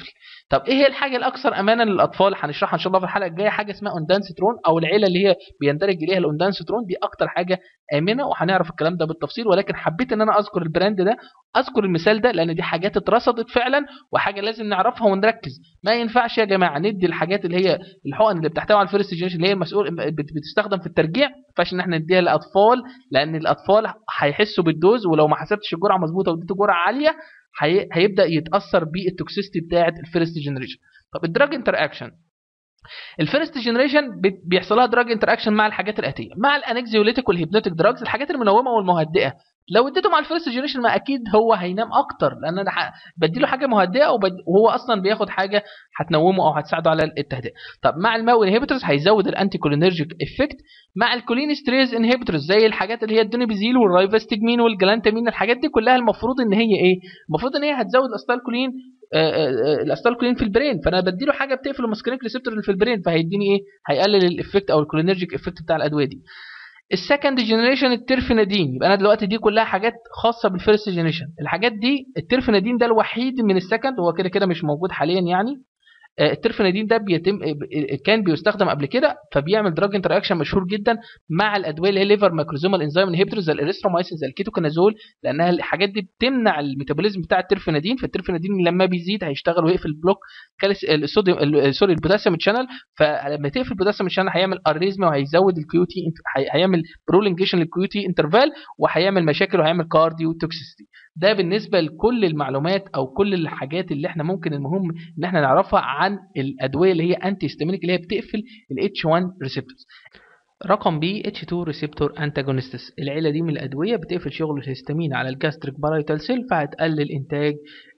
طب ايه هي الحاجه الاكثر امانا للاطفال هنشرحها ان شاء الله في الحلقه الجايه حاجه اسمها اوندانسترون او العيله اللي هي بيندرج اليها الاوندانسترون دي اكتر حاجه امنه وهنعرف الكلام ده بالتفصيل ولكن حبيت ان انا اذكر البراند ده اذكر المثال ده لان دي حاجات اترصدت فعلا وحاجه لازم نعرفها ونركز ما ينفعش يا جماعه ندي الحاجات اللي هي الحقن اللي بتحتوي على الفيرست جينيشن اللي هي مسؤول بت- بتستخدم في الترجيع ما ينفعش ان احنا نديها للاطفال لان الاطفال هيحسوا بالدوز ولو ما حسبتش الجرعه مظبوطه واديته جرعه عاليه هي- هيبدا يتاثر بالتوكسيستي بتاعه الفيرست جنريشن طب الدراج انتر اكشن الفيرست جنريشن بيحصل لها دراج انتر اكشن مع الحاجات الاتيه مع الانكزيوليتيك والهيبنوتيك دراجز الحاجات المنومه والمهدئه لو اديته مع الفيرست جنريشن ما اكيد هو هينام اكتر لان انا ح- بديله حاجه مهدئه وبد... وهو اصلا بياخد حاجه هتنومه او هتساعده على التهدئه طب مع الماو انهبيتورز هيزود الانتي كولينرجيك افكت مع الكولينستريز انهبيتورز زي الحاجات اللي هي الدونيبيزيل والرايفاستجمين والجلانتامين الحاجات دي كلها المفروض ان هي ايه المفروض ان هي هتزود الاستالكولين الاستالكولين في البرين فانا بديله حاجه بتقفل الماسكرينك ريسبتور اللي في البرين فهيديني ايه هيقلل الافكت او الكولينرجيك افكت بتاع الادويه دي السكند جنريشن الترفينادين يبقى انا دلوقتي دي كلها حاجات خاصه بالفيرست جنريشن الحاجات دي الترفينادين ده الوحيد من السكند هو كده كده مش موجود حاليا يعني آه، الترفينادين ده بيتم آه، كان بيستخدم قبل كده فبيعمل دراج انتر اكشن مشهور جدا مع الادويه اللي هي ليفر ماكروزومال انزيم انهبيتورز زي الاريثرومايسين زي الكيتوكونازول لانها الحاجات دي بتمنع الميتابوليزم بتاع الترفينادين فالترفينادين لما بيزيد هيشتغل ويقفل بلوك كالس الصوديوم ال- سوري البوتاسيوم شانل فلما تقفل البوتاسيوم شانل هيعمل اريزما وهيزود الكيو تي هيعمل برولنجيشن للكيو تي انترفال وهيعمل مشاكل وهيعمل كارديو توكسيستي ده بالنسبه لكل المعلومات او كل الحاجات اللي احنا ممكن المهم ان احنا نعرفها عن الادويه اللي هي انتي هيستامينيك اللي هي بتقفل الاتش 1 ريسبتورز رقم بي اتش 2 ريسبتور انتاجونستس العيله دي من الادويه بتقفل شغل الهستامين على الجاستريك بارايتال سيل فهتقلل انتاج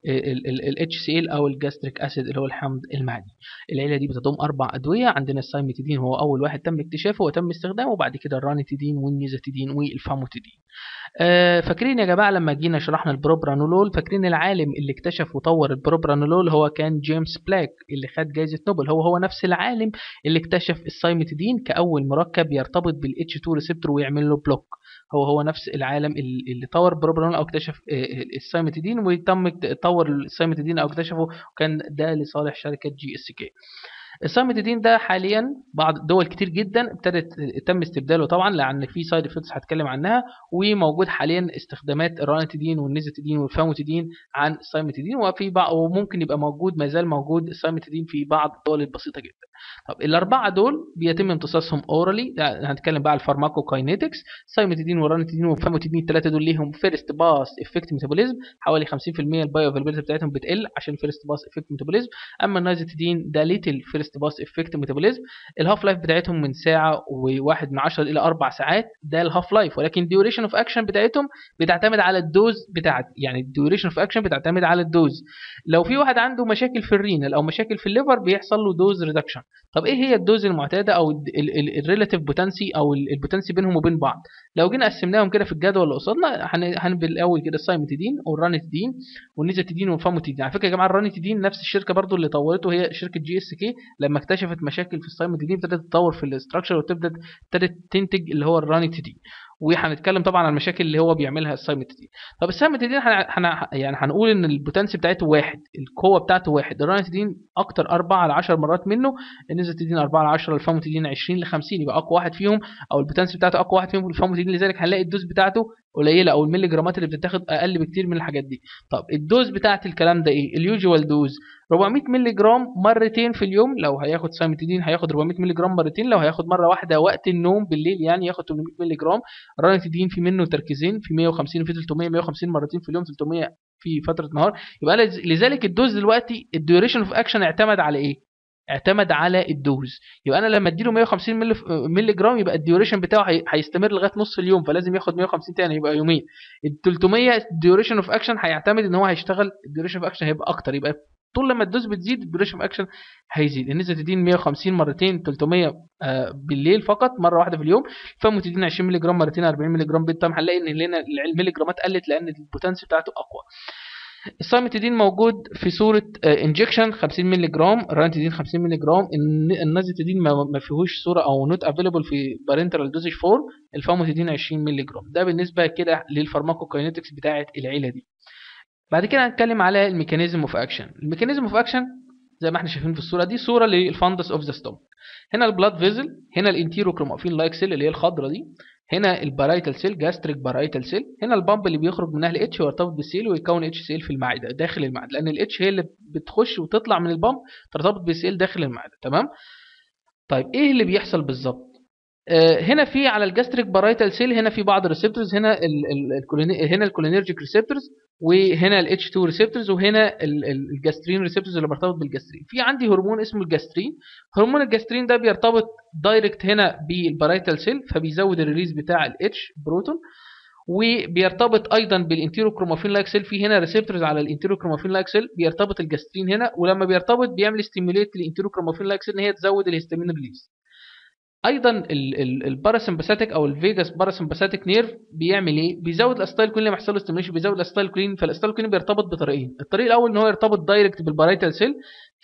الاتش سي ال او الجاستريك اسيد اللي هو الحمض المعدي العيله دي بتضم اربع ادويه عندنا السايمتيدين هو اول واحد تم اكتشافه وتم استخدامه وبعد كده الرانيتيدين والنيزاتيدين والفاموتيدين آه، فاكرين يا جماعه لما جينا شرحنا البروبرانولول فاكرين العالم اللي اكتشف وطور البروبرانولول هو كان جيمس بلاك اللي خد جائزه نوبل هو هو نفس العالم اللي اكتشف السايمتيدين كاول مركب يرتبط بالاتش 2 ريسبتور ويعمل له بلوك هو هو نفس العالم اللي اللي طور البروبرانول او اكتشف آه، السايمتيدين وتم اكت- طور السايمتيدين او اكتشفه وكان ده لصالح شركه جي اس كي السايمتيدين ده حاليا بعض دول كتير جدا ابتدت تم استبداله طبعا لان في سايد افكتس هتكلم عنها وموجود حاليا استخدامات الرانيتيدين والنيزاتيدين والفاموتيدين عن السايمتيدين وفي بعض وممكن يبقى موجود ما زال موجود السايمتيدين في بعض الدول البسيطه جدا طب الاربعه دول بيتم امتصاصهم اورالي هنتكلم بقى على الفارماكوكاينيتكس السايمتيدين والرانيتيدين والفاموتيدين الثلاثه دول ليهم فيرست باس افكت ميتابوليزم حوالي 50% البايو افيلابيلتي بتاعتهم بتقل عشان فيرست باس افكت ميتابوليزم اما النايزاتيدين ده ليتل فيرست باس افكت ميتابوليزم الهاف لايف بتاعتهم من ساعه وواحد من عشرة الى اربع ساعات ده الهاف لايف ولكن الديوريشن اوف اكشن بتاعتهم بتعتمد على الدوز بتاعت يعني الديوريشن اوف اكشن بتعتمد على الدوز لو في واحد عنده مشاكل في الرينال او مشاكل في الليفر بيحصل له دوز ريدكشن طب ايه هي الدوز المعتاده او الريلاتيف بوتنسي او البوتنسي بينهم وبين بعض لو جينا قسمناهم كده في الجدول اللي قصادنا هن- هنبدا الاول كده السايمتيدين والرانيتيدين والنيزاتيدين والفاموتيدين على فكره يا جماعه الرانيتيدين نفس الشركه برضو اللي طورته هي شركه جي اس كي لما اكتشفت مشاكل في السايمتيدين ابتدت تطور في الاستراكشر وتبدا ابتدت تنتج اللي هو الرانيتيدين وهنتكلم طبعا عن المشاكل اللي هو بيعملها السايمتيدين طب السايمتيدين هن... هن... يعني هنقول ان البوتنسي بتاعته واحد القوه بتاعته واحد الرانيتيدين اكتر 4 ل 10 مرات منه النيزاتيدين 4 ل 10 الفاموتيدين 20 ل 50 يبقى اقوى واحد فيهم او البوتنسي بتاعته اقوى واحد فيهم الفاموتيدين لذلك هنلاقي الدوز بتاعته قليله او الملي جرامات اللي بتتاخد اقل بكتير من الحاجات دي طب الدوز بتاعت الكلام ده ايه اليوجوال دوز 400 مللي جرام مرتين في اليوم لو هياخد سايمتيدين هياخد 400 مللي جرام مرتين لو هياخد مره واحده وقت النوم بالليل يعني ياخد 800 مللي جرام رانيتيدين في منه تركيزين في 150 وفي 300 150 مرتين في اليوم 300 في فتره نهار يبقى لز- لذلك الدوز دلوقتي الديوريشن اوف اكشن اعتمد على ايه اعتمد على الدوز يبقى انا لما اديله 150 ملي, ملي جرام يبقى الديوريشن بتاعه هي- هيستمر لغايه نص اليوم فلازم ياخد 150 تاني يبقى يومين ال 300 الديوريشن اوف اكشن هيعتمد ان هو هيشتغل الديوريشن اوف اكشن هيبقى اكتر يبقى طول لما الدوز بتزيد الديوريشن اوف اكشن هيزيد النيزاتيدين 150 مرتين 300 آه، بالليل فقط مره واحده في اليوم فاموتيدين 20 ملي جرام مرتين 40 ملي جرام بالتايم هنلاقي ان لنا الملي جرامات قلت لان البوتنسي بتاعته اقوى السايمتيدين موجود في صورة انجكشن 50 مللي جرام الرانتيدين 50 مللي جرام الن- النازيتيدين ما ما فيهوش صورة او نوت افيلبل في بارنترال دوزج فورم الفاموتيدين 20 مللي جرام ده بالنسبة كده للفارماكوكاينetics بتاعة العيلة دي بعد كده هنتكلم على الميكانيزم اوف اكشن الميكانيزم اوف اكشن زي ما احنا شايفين في الصوره دي صوره للفندس اوف ذا ستومك هنا البلاد فيزل هنا الانتيروكرومافين لايك سيل اللي هي الخضره دي هنا البارايتال سيل جاستريك بارايتال سيل هنا البامب اللي بيخرج منها الاتش ويرتبط بالسيل ويكون اتش سيل في المعده داخل المعده لان الاتش هي اللي بتخش وتطلع من البامب ترتبط بالسيل داخل المعده تمام طيب ايه اللي بيحصل بالظبط آه هنا في على الجاستريك بارايتال سيل هنا في بعض الريسبتورز هنا ال ال هنا الكولينرجيك ريسبتورز وهنا الاتش 2 ريسبتورز وهنا الجاسترين ريسبتورز اللي مرتبط بالجاسترين في عندي هرمون اسمه الجاسترين هرمون الجاسترين ده بيرتبط دايركت هنا بالبارايتال سيل فبيزود الريليز بتاع الاتش بروتون وبيرتبط ايضا بالانتيروكرومافين لايك سيل في هنا ريسبتورز على الانتيروكرومافين لايك سيل بيرتبط الجاسترين هنا ولما بيرتبط بيعمل ستيموليت للانتيروكرومافين لايك سيل ان هي تزود الهستامين ريليز ايضا الباراسمباثيك او الفيجاس باراسمباثيك نيرف بيعمل ايه بيزود الاستايل كولين لما يحصل له ستيميوليشن بيزود الاستايل كولين فالاستايل كولين بيرتبط بطريقين الطريق الاول ان هو يرتبط دايركت بالبارايتال سيل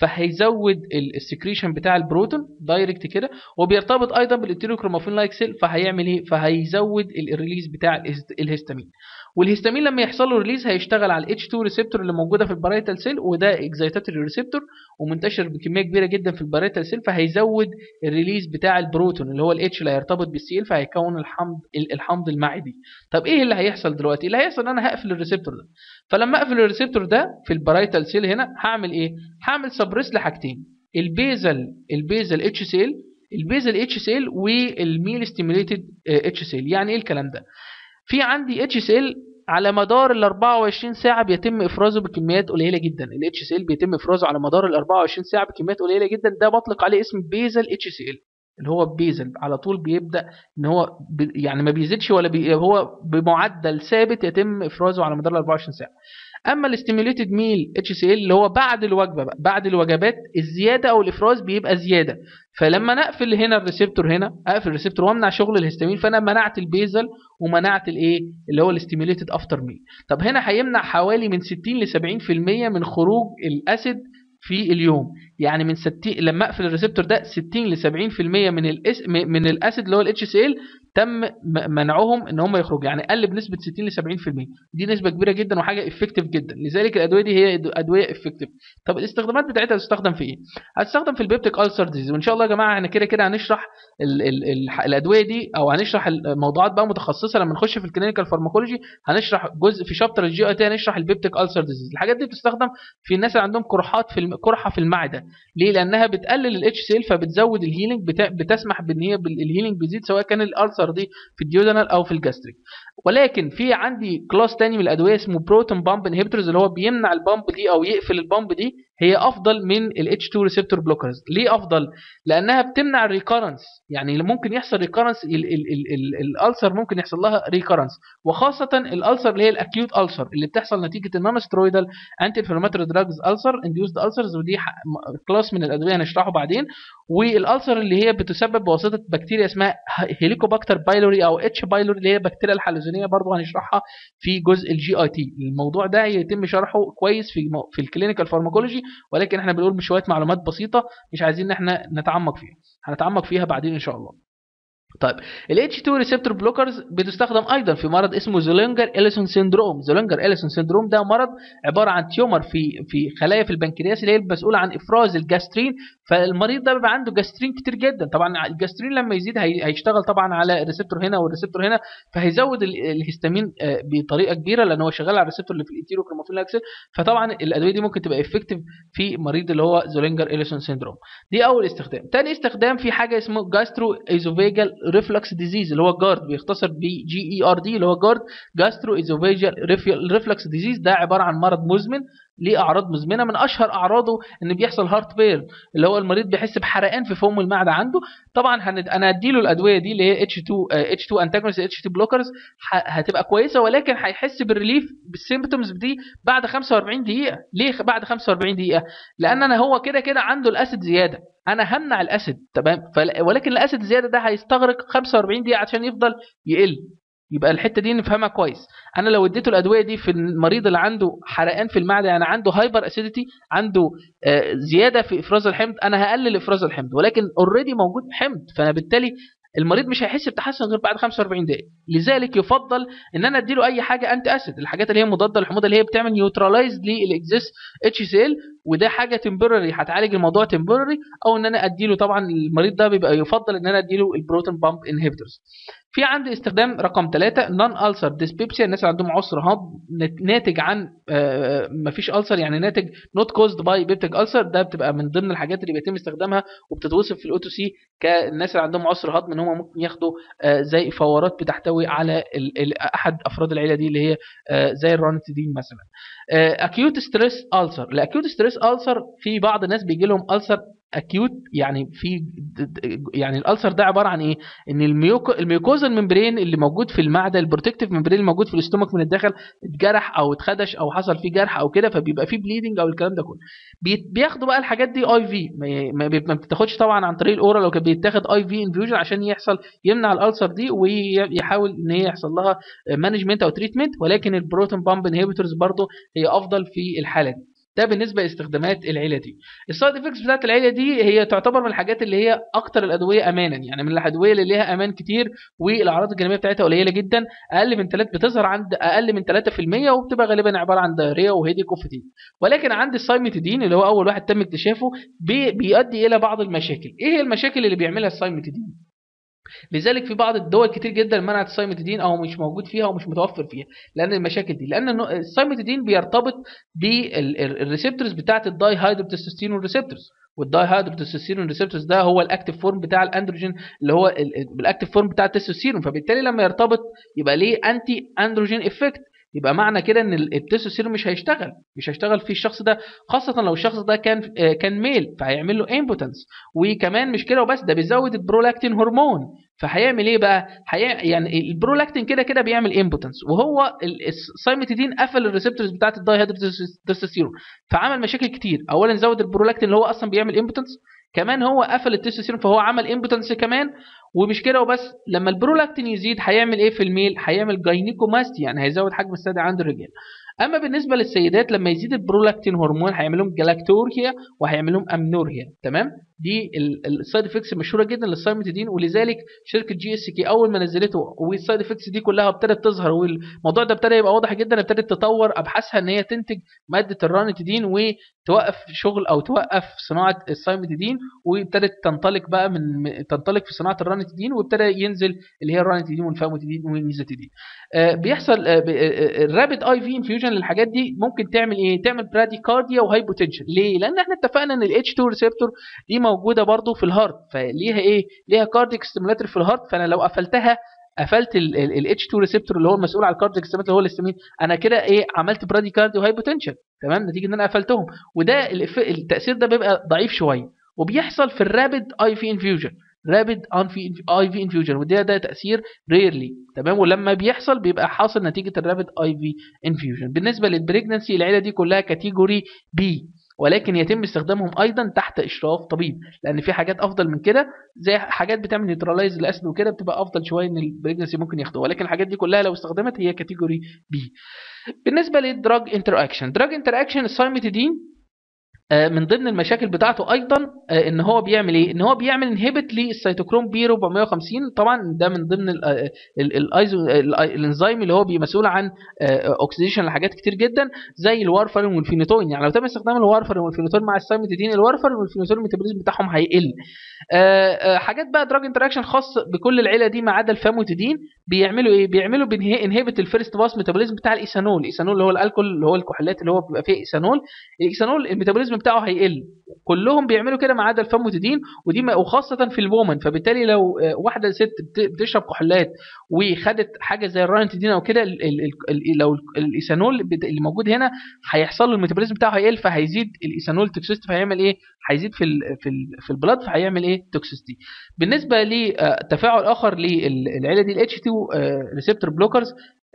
فهيزود السكريشن بتاع البروتون دايركت كده وبيرتبط ايضا بالانتيروكرومافين لايك سيل فهيعمل ايه فهيزود الريليز بتاع الهستامين والهستامين لما يحصل له ريليز هيشتغل على الاتش 2 ريسبتور اللي موجوده في البارايتال سيل وده اكزايتاتوري ريسبتور ومنتشر بكميه كبيره جدا في البارايتال سيل فهيزود الريليز بتاع البروتون اللي هو الاتش اللي هيرتبط بالسي ال فهيكون الحمض الحمض المعدي طب ايه اللي هيحصل دلوقتي اللي هيحصل ان انا هقفل الريسبتور ده فلما اقفل الريسبتور ده في البارايتال سيل هنا هعمل ايه هعمل سبريس لحاجتين البيزل البيزل اتش سي ال البيزل اتش سي ال والميل ستيميوليتد اتش سي ال يعني ايه الكلام ده في عندي اتش سي ال على مدار ال 24 ساعه بيتم افرازه بكميات قليله جدا الاتش سي ال بيتم افرازه على مدار ال 24 ساعه بكميات قليله جدا ده بطلق عليه اسم بيزل اتش سي ال اللي هو بيزل على طول بيبدا ان هو بي يعني ما بيزيدش ولا بي هو بمعدل ثابت يتم افرازه على مدار ال 24 ساعه اما الاستيميوليتد ميل اتش سي ال اللي هو بعد الوجبه بقى بعد الوجبات الزياده او الافراز بيبقى زياده فلما نقفل هنا الريسبتور هنا اقفل الريسبتور وامنع شغل الهستامين فانا منعت البيزل ومنعت الايه اللي هو الاستيميوليتد افتر ميل طب هنا هيمنع حوالي من 60 ل 70% من خروج الاسيد في اليوم يعني من 60 لما اقفل الريسبتور ده 60 ل 70% من الاس من الاسيد اللي هو الاتش سي ال تم منعهم ان هم يخرجوا يعني قل بنسبه 60 ل 70% دي نسبه كبيره جدا وحاجه افكتيف جدا لذلك الادويه دي هي ادويه افكتيف طب الاستخدامات بتاعتها هتستخدم في ايه هتستخدم في البيبتيك السر ديزيز وان شاء الله يا جماعه احنا كده كده هنشرح ال ال ال الادويه دي او هنشرح الموضوعات بقى متخصصه لما نخش في الكلينيكال فارماكولوجي هنشرح جزء في شابتر الجي اي تي هنشرح البيبتيك السر ديزيز الحاجات دي بتستخدم في الناس اللي عندهم قرحات في الم... قرحه في المعده ليه لانها بتقلل الاتش سيل فبتزود الهيلينج بت... بتسمح بان هي الهيلينج بيزيد سواء كان الالسر دي في الديودنال او في الجاستريك ولكن في عندي كلاس تاني من الادويه اسمه بروتون بامب انهبيتورز اللي هو بيمنع البامب دي او يقفل البامب دي هي افضل من الاتش 2 ريسبتور بلوكرز ليه افضل لانها بتمنع الريكارنس يعني ممكن يحصل ريكارنس الالسر ممكن يحصل لها ريكارنس وخاصه الالسر اللي هي الاكيوت السر اللي بتحصل نتيجه النون سترويدال انتي انفلاماتوري دراجز السر انديوسد السرز ودي كلاس من الادويه هنشرحه بعدين والالسر اللي هي بتسبب بواسطه بكتيريا اسمها هيليكوباكتر بايلوري او اتش بايلوري اللي هي بكتيريا الحلزونيه برضه هنشرحها في جزء الجي اي تي الموضوع ده يتم شرحه كويس في في الكلينيكال فارماكولوجي ولكن احنا بنقول بشويه معلومات بسيطه مش عايزين ان احنا نتعمق فيها هنتعمق فيها بعدين ان شاء الله طيب ال H2 ريسبتور بلوكرز بتستخدم ايضا في مرض اسمه زولينجر اليسون سيندروم زولينجر اليسون سيندروم ده مرض عباره عن تيومر في في خلايا في البنكرياس اللي هي المسؤوله عن افراز الجاسترين فالمريض ده بيبقى عنده جاسترين كتير جدا طبعا الجاسترين لما يزيد هيشتغل طبعا على الريسبتور هنا والريسبتور هنا فهيزود الهستامين بطريقه كبيره لان هو شغال على الريسبتور اللي في الانتيروكرومافين لاكسل فطبعا الادويه دي ممكن تبقى افكتيف في مريض اللي هو زولينجر اليسون سيندروم دي اول استخدام تاني استخدام في حاجه اسمه جاسترو ايزوفيجال ريفلكس ديزيز اللي هو جارد بيختصر ب جي اي ار دي اللي هو جارد جاسترو ايزوفيجال ريفلكس ديزيز ده عباره عن مرض مزمن ليه اعراض مزمنه من اشهر اعراضه ان بيحصل هارت بيرن اللي هو المريض بيحس بحرقان في فم المعده عنده طبعا هند... انا اديله الادويه دي اللي هي اتش 2 اتش 2 انتاجونست اتش 2 بلوكرز هتبقى كويسه ولكن هيحس بالريليف بالسيمبتومز دي بعد 45 دقيقه ليه بعد 45 دقيقه لان انا هو كده كده عنده الاسيد زياده انا همنع الاسيد تمام فل... ولكن الاسيد الزياده ده هيستغرق 45 دقيقه عشان يفضل يقل يبقى الحته دي نفهمها كويس انا لو اديته الادويه دي في المريض اللي عنده حرقان في المعده يعني عنده هايبر اسيديتي عنده زياده في افراز الحمض انا هقلل افراز الحمض ولكن اوريدي موجود حمض فانا بالتالي المريض مش هيحس بتحسن غير بعد 45 دقيقه لذلك يفضل ان انا اديله اي حاجه انتي اسيد الحاجات اللي هي مضاده للحموضه اللي هي بتعمل نيوتراليز للاكزيس اتش سي ال وده حاجه تمبرري هتعالج الموضوع تمبرري او ان انا اديله طبعا المريض ده بيبقى يفضل ان انا اديله البروتين بامب انهبيتورز في عندي استخدام رقم ثلاثة نون ألسر ديسبيبسيا الناس اللي عندهم عسر هضم ناتج عن مفيش ألسر يعني ناتج نوت كوزد باي بيبتيك ألسر ده بتبقى من ضمن الحاجات اللي بيتم استخدامها وبتتوصف في الاوتو سي كالناس اللي عندهم عسر هضم ان هم ممكن ياخدوا زي فورات بتحتوي على ال ال احد افراد العيله دي اللي هي زي الرانتيدين مثلا اكيوت ستريس ألسر الاكيوت ستريس ألسر في بعض الناس بيجي لهم ألسر اكيوت يعني في يعني الالسر ده عباره عن ايه ان الميوكو الميوكوزا الممبرين اللي موجود في المعده البروتكتيف ممبرين الموجود في الاستومك من الداخل اتجرح او اتخدش او حصل فيه جرح او كده فبيبقى فيه بليدنج او الكلام ده كله بياخدوا بقى الحاجات دي اي في ما بتاخدش طبعا عن طريق الاورال لو كان بيتاخد اي في انفيوجن عشان يحصل يمنع الالسر دي ويحاول ان هي يحصل لها مانجمنت او تريتمنت ولكن البروتون بامب انهبيتورز برضه هي افضل في الحاله دي ده بالنسبه لاستخدامات العيله دي السايد افكتس بتاعت العيله دي هي تعتبر من الحاجات اللي هي اكتر الادويه امانا يعني من الادويه اللي ليها امان كتير والاعراض الجانبيه بتاعتها قليله جدا اقل من 3 بتظهر عند اقل من 3% وبتبقى غالبا عباره عن دايريا وهيديك وفتيج ولكن عند السايمتيدين اللي هو اول واحد تم اكتشافه بي بيؤدي الى بعض المشاكل ايه هي المشاكل اللي بيعملها السايمتيدين لذلك في بعض الدول كتير جدا منعت السايمتيدين او مش موجود فيها او مش متوفر فيها لان المشاكل دي لان السايمتيدين بيرتبط بالريسبتورز بتاعه الداي هيدروتستوستيرون ريسبتورز والداي هيدروتستوستيرون ريسبتورز ده هو الاكتيف فورم بتاع الاندروجين اللي هو الاكتيف فورم بتاع التستوستيرون فبالتالي لما يرتبط يبقى ليه انتي اندروجين افكت يبقى معنى كده ان التستوستيرون مش هيشتغل مش هيشتغل في الشخص ده خاصه لو الشخص ده كان كان ميل فهيعمل له امبوتنس وكمان مش كده وبس ده بيزود البرولاكتين هرمون فهيعمل ايه بقى هي يعني البرولاكتين كده كده بيعمل امبوتنس وهو السايمتيدين قفل الريسبتورز بتاعت الداي هيدروتستوستيرون فعمل مشاكل كتير اولا زود البرولاكتين اللي هو اصلا بيعمل امبوتنس كمان هو قفل التستوستيرون فهو عمل امبوتنس كمان ومش كده وبس لما البرولاكتين يزيد هيعمل ايه في الميل هيعمل جاينيكوماستي يعني هيزود حجم الثدي عند الرجال اما بالنسبه للسيدات لما يزيد البرولاكتين هرمون هيعمل لهم جلاكتوريا وهيعمل لهم امنوريا تمام دي السايد افكتس مشهوره جدا للسايمتيدين ولذلك شركه جي اس كي اول ما نزلته والسايد افكتس دي كلها ابتدت تظهر والموضوع ده ابتدى يبقى واضح جدا ابتدت تطور ابحاثها ان هي تنتج ماده الرانيتيدين وتوقف شغل او توقف صناعه السايمتيدين وابتدت تنطلق بقى من تنطلق في صناعه الرانيتيدين وابتدى ينزل اللي هي الرانيتيدين والفاموتيدين والميزوتيدين آه بيحصل آه الرابid اي في انفيوجن للحاجات دي ممكن تعمل ايه تعمل براديكارديا وهايبوتنشن ليه لان احنا اتفقنا ان الاتش 2 ريسبتور دي موجوده برضو في الهارت فليها ايه ليها كارديك ستيمولاتور في الهارت فانا لو قفلتها قفلت الاتش 2 ريسبتور اللي هو المسؤول عن الكارديك ستيمولاتور هو الاستامين انا كده ايه عملت براديكارديا وهايبوتنشن تمام نتيجه ان انا قفلتهم وده التاثير ده بيبقى ضعيف شويه وبيحصل في الرابid اي في انفيوجن رابid اي في انفيوجن وده ده تاثير ريرلي تمام ولما بيحصل بيبقى حاصل نتيجه الرابid اي في انفيوجن بالنسبه للبريجنسي العيله دي كلها كاتيجوري بي ولكن يتم استخدامهم ايضا تحت اشراف طبيب لان في حاجات افضل من كده زي حاجات بتعمل نيوتراليز الاسيد وكده بتبقى افضل شويه ان البريجنسي ممكن ياخدوها ولكن الحاجات دي كلها لو استخدمت هي كاتيجوري بي بالنسبه للدراج انتر اكشن دراج انتر اكشن السايمتيدين من ضمن المشاكل بتاعته ايضا ان هو بيعمل ايه ان هو بيعمل انهبت للسيتوكروم بي 450 طبعا ده من ضمن الايزو الانزيم اللي هو مسؤول عن اوكسيديشن لحاجات كتير جدا زي الوارفرين والفينيتوين يعني لو تم استخدام الوارفرين والفينيتوين مع السايمتيدين الوارفرين والفينيتوين الميتابوليزم بتاعهم هيقل حاجات بقى دراج انتراكشن خاص بكل العيله دي ما عدا الفاموتيدين بيعملوا ايه بيعملوا انهبت الفيرست باس ميتابوليزم بتاع الايثانول الايثانول اللي هو الالكول اللي هو الكحولات اللي هو بيبقى فيه ايثانول الايثانول الميتابوليزم بتاعه هيقل كلهم بيعملوا كده ما عدا الفاموتيدين ودي وخاصه في الومن فبالتالي لو واحده ست بتشرب كحولات وخدت حاجه زي الرانتيدين او كده لو الايثانول اللي موجود هنا هيحصل له الميتابوليزم بتاعه هيقل فهيزيد الايثانول توكسيستي فهيعمل ايه هيزيد في ال في ال في البلاد فهيعمل ايه توكسيستي بالنسبه لتفاعل اخر للعيله دي الاتش 2 ريسبتور بلوكرز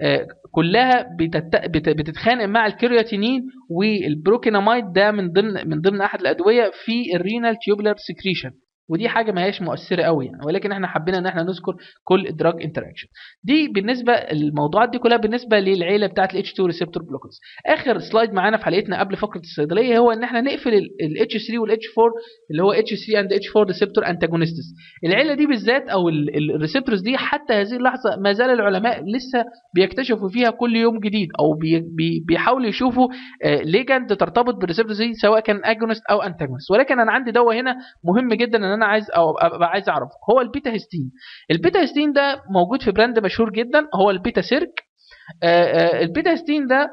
كلها بتتخانق مع الكرياتينين والبروكيناميد ده من ضمن من ضمن احد الادويه في الرينال تيوبولار سكريشن ودي حاجه ما هياش مؤثره قوي يعني ولكن احنا حبينا ان احنا نذكر كل دراج انتراكشن دي بالنسبه الموضوعات دي كلها بالنسبه للعيله بتاعه الاتش 2 ريسبتور بلوكرز اخر سلايد معانا في حلقتنا قبل فقره الصيدليه هو ان احنا نقفل الاتش 3 والاتش 4 اللي هو اتش 3 اند اتش 4 ريسبتور انتاجونستس العيله دي بالذات او الريسبتورز دي حتى هذه اللحظه ما زال العلماء لسه بيكتشفوا فيها كل يوم جديد او بي بي بيحاولوا يشوفوا ليجند ترتبط بالريسبتورز دي سواء كان اجونست او انتاجونست ولكن انا عندي دواء هنا مهم جدا ان انا عايز او ابقى عايز اعرفه هو البيتا هيستين البيتا هيستين ده موجود في براند مشهور جدا هو البيتا سيرك البيتا هيستين ده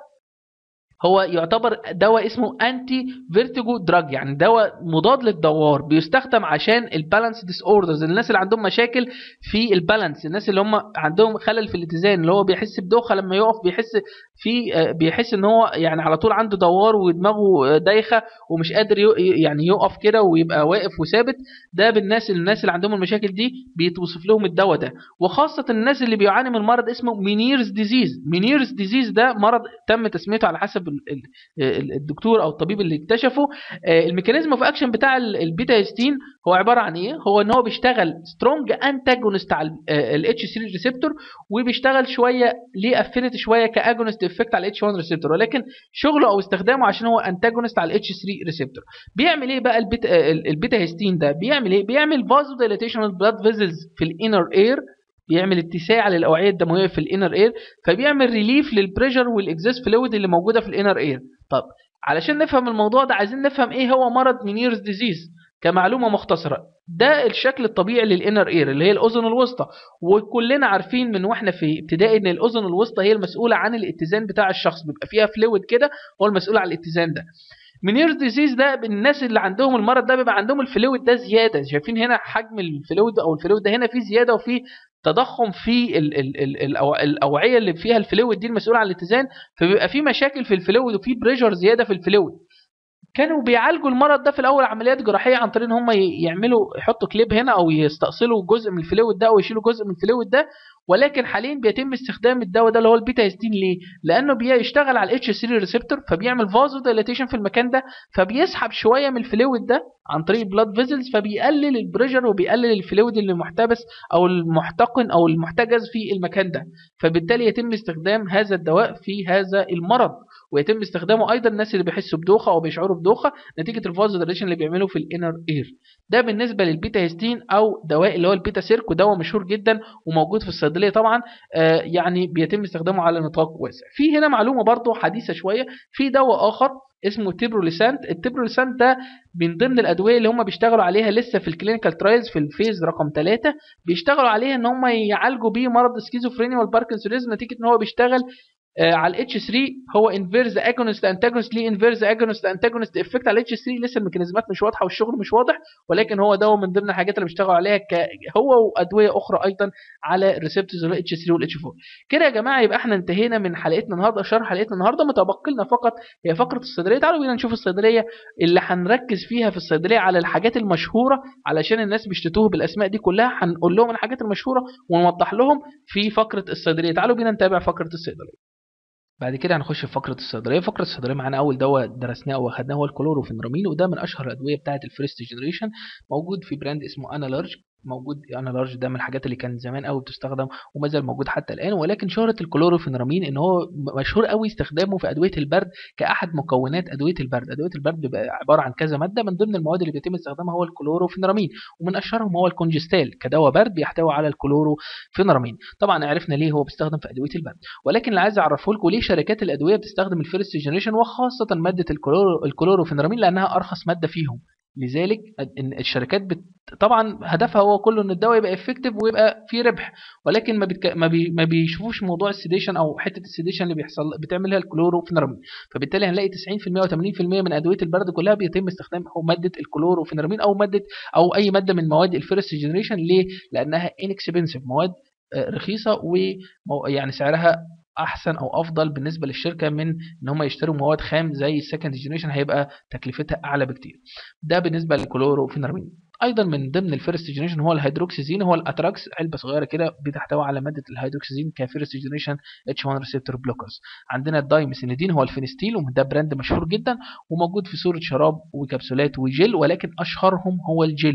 هو يعتبر دواء اسمه انتي فيرتيجو دراج يعني دواء مضاد للدوار بيستخدم عشان البالانس ديس اوردرز الناس اللي عندهم مشاكل في البالانس الناس اللي هم عندهم خلل في الاتزان اللي هو بيحس بدوخه لما يقف بيحس في بيحس ان هو يعني على طول عنده دوار ودماغه دايخه ومش قادر يعني يقف كده ويبقى واقف وثابت ده بالناس الناس اللي عندهم المشاكل دي بيتوصف لهم الدواء ده وخاصه الناس اللي بيعاني من مرض اسمه مينيرز ديزيز مينيرز ديزيز ده مرض تم تسميته على حسب الدكتور او الطبيب اللي اكتشفه الميكانيزم اوف اكشن بتاع البيتا هيستين هو عباره عن ايه هو ان هو بيشتغل سترونج انتاجونست على الاتش 3 ريسبتور وبيشتغل شويه ليه افينيتي شويه كاجونست افكت على الاتش 1 ريسبتور ولكن شغله او استخدامه عشان هو انتاجونست على الاتش 3 ريسبتور بيعمل ايه بقى البيتا البيتا هيستين ده بيعمل ايه بيعمل فازو دايليتيشن بلاد فيزلز في الانر اير بيعمل اتساع للاوعيه الدمويه في الانر اير فبيعمل ريليف للبريشر والاكزيس فلويد اللي موجوده في الانر اير طب علشان نفهم الموضوع ده عايزين نفهم ايه هو مرض مينيرز ديزيز كمعلومه مختصره ده الشكل الطبيعي للانر اير اللي هي الاذن الوسطى وكلنا عارفين من واحنا في ابتدائي ان الاذن الوسطى هي المسؤوله عن الاتزان بتاع الشخص بيبقى فيها فلويد كده هو المسؤول عن الاتزان ده مينيرز ديزيز ده الناس اللي عندهم المرض ده بيبقى عندهم الفلويد ده زياده شايفين هنا حجم الفلويد او الفلويد ده هنا فيه زياده وفيه تضخم في ال ال ال الاوعيه اللي فيها الفلويد دي المسؤوله عن الاتزان فبيبقى في مشاكل في الفلويد وفي بريشر زياده في الفلويد كانوا بيعالجوا المرض ده في الاول عمليات جراحيه عن طريق ان هم يعملوا يحطوا كليب هنا او يستأصلوا جزء من الفلويد ده او يشيلوا جزء من الفلويد ده ولكن حاليا بيتم استخدام الدواء ده اللي هو البيتا هيستين ليه؟ لانه بيشتغل على الاتش 3 ريسبتور فبيعمل فازو دايليتيشن في المكان ده فبيسحب شويه من الفلويد ده عن طريق البلاد فيزلز فبيقلل البريشر وبيقلل الفلويد اللي محتبس او المحتقن او المحتجز في المكان ده فبالتالي يتم استخدام هذا الدواء في هذا المرض ويتم استخدامه ايضا الناس اللي بيحسوا بدوخه او بيشعروا بدوخه نتيجه الفازو دايليتيشن اللي بيعمله في الانر اير ده بالنسبه للبيتا هيستين او دواء اللي هو البيتا سيرك ودواء مشهور جدا وموجود في الصيدليه طبعا آه يعني بيتم استخدامه على نطاق واسع في هنا معلومه برضو حديثه شويه في دواء اخر اسمه تيبروليسانت التيبروليسانت ده من ضمن الادويه اللي هم بيشتغلوا عليها لسه في الكلينيكال ترايلز في الفيز رقم 3 بيشتغلوا عليها ان هم يعالجوا بيه مرض السكيزوفرينيا والباركنسونيزم نتيجه ان هو بيشتغل آه على الاتش 3 هو انفيرز اجونست انتاجونست ليه انفيرز اجونست انتاجونست افكت على الاتش 3 لسه الميكانيزمات مش واضحه والشغل مش واضح ولكن هو ده من ضمن الحاجات اللي بيشتغلوا عليها ك... هو وادويه اخرى ايضا على الريسبتورز الاتش 3 والاتش 4 كده يا جماعه يبقى احنا انتهينا من حلقتنا النهارده شرح حلقتنا النهارده متبقي لنا فقط هي فقره الصيدليه تعالوا بينا نشوف الصيدليه اللي هنركز فيها في الصيدليه على الحاجات المشهوره علشان الناس بيشتتوه بالاسماء دي كلها هنقول لهم الحاجات المشهوره ونوضح لهم في فقره الصيدليه تعالوا بينا نتابع فقره الصيدليه بعد كده هنخش في فقره الصيدليه فقره الصيدليه معانا اول دواء درسناه او اخدناه هو الكلوروفينرامين وده من اشهر الادويه بتاعه الفيرست جنريشن موجود في براند اسمه انالارج موجود انا لارج ده من الحاجات اللي كان زمان قوي بتستخدم وما زال موجود حتى الان ولكن شهره الكلوروفينرامين ان هو مشهور قوي استخدامه في ادويه البرد كاحد مكونات ادويه البرد ادويه البرد بيبقى عباره عن كذا ماده من ضمن المواد اللي بيتم استخدامها هو الكلوروفينرامين ومن اشهرهم هو الكونجستال كدواء برد بيحتوي على الكلوروفينرامين طبعا عرفنا ليه هو بيستخدم في ادويه البرد ولكن اللي عايز اعرفه لكم ليه شركات الادويه بتستخدم الفيرست جنريشن وخاصه ماده الكلورو الكلوروفينرامين لانها ارخص ماده فيهم لذلك ان الشركات بت... طبعا هدفها هو كله ان الدواء يبقى افكتيف ويبقى فيه ربح ولكن ما, بتك... ما, بي... ما بيشوفوش موضوع السيديشن او حته السيديشن اللي بيحصل بتعملها الكلوروفينرامين فبالتالي هنلاقي 90% و80% من ادويه البرد كلها بيتم استخدام ماده الكلوروفينرامين او ماده او اي ماده من مواد الفيرست جنريشن ليه؟ لانها انكسبنسيف مواد رخيصه ويعني سعرها احسن او افضل بالنسبه للشركه من ان هم يشتروا مواد خام زي السكند جنريشن هيبقى تكلفتها اعلى بكتير ده بالنسبه للكلوروفينرامين ايضا من ضمن الفيرست جنريشن هو الهيدروكسيزين هو الاتراكس علبه صغيره كده بتحتوي على ماده الهيدروكسيزين كفيرست جنريشن اتش 1 ريسبتور بلوكرز عندنا الدايميثينيدين هو الفينستيل وده براند مشهور جدا وموجود في صوره شراب وكبسولات وجل ولكن اشهرهم هو الجل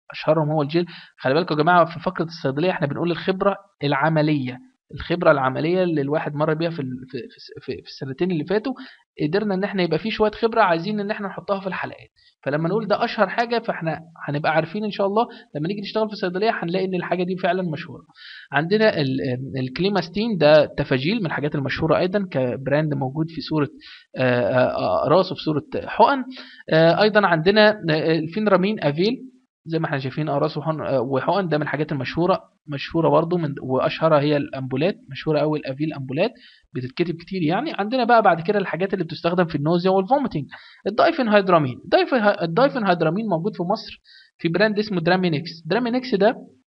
اشهرهم هو الجيل خلي بالكم يا جماعه في فقره الصيدليه احنا بنقول الخبره العمليه الخبره العمليه اللي الواحد مر بيها في ال- في في, في السنتين اللي فاتوا قدرنا ان احنا يبقى في شويه خبره عايزين ان احنا نحطها في الحلقات فلما نقول ده اشهر حاجه فاحنا هنبقى عارفين ان شاء الله لما نيجي نشتغل في الصيدليه هنلاقي ان الحاجه دي فعلا مشهوره عندنا ال- الكليماستين ده تفاجيل من الحاجات المشهوره ايضا كبراند موجود في صوره آه، آه، اقراص وفي صوره حقن آه، ايضا عندنا آه، الفينرامين افيل زي ما احنا شايفين اقراص وحقن آه، وحقن ده من الحاجات المشهوره مشهوره برضو من واشهرها هي الامبولات مشهوره قوي الافيل امبولات بتتكتب كتير يعني عندنا بقى بعد كده الحاجات اللي بتستخدم في النوزيا والفوميتنج الدايفين هيدرامين الدايفين- الدايفين هيدرامين موجود في مصر في براند اسمه درامينكس درامينكس ده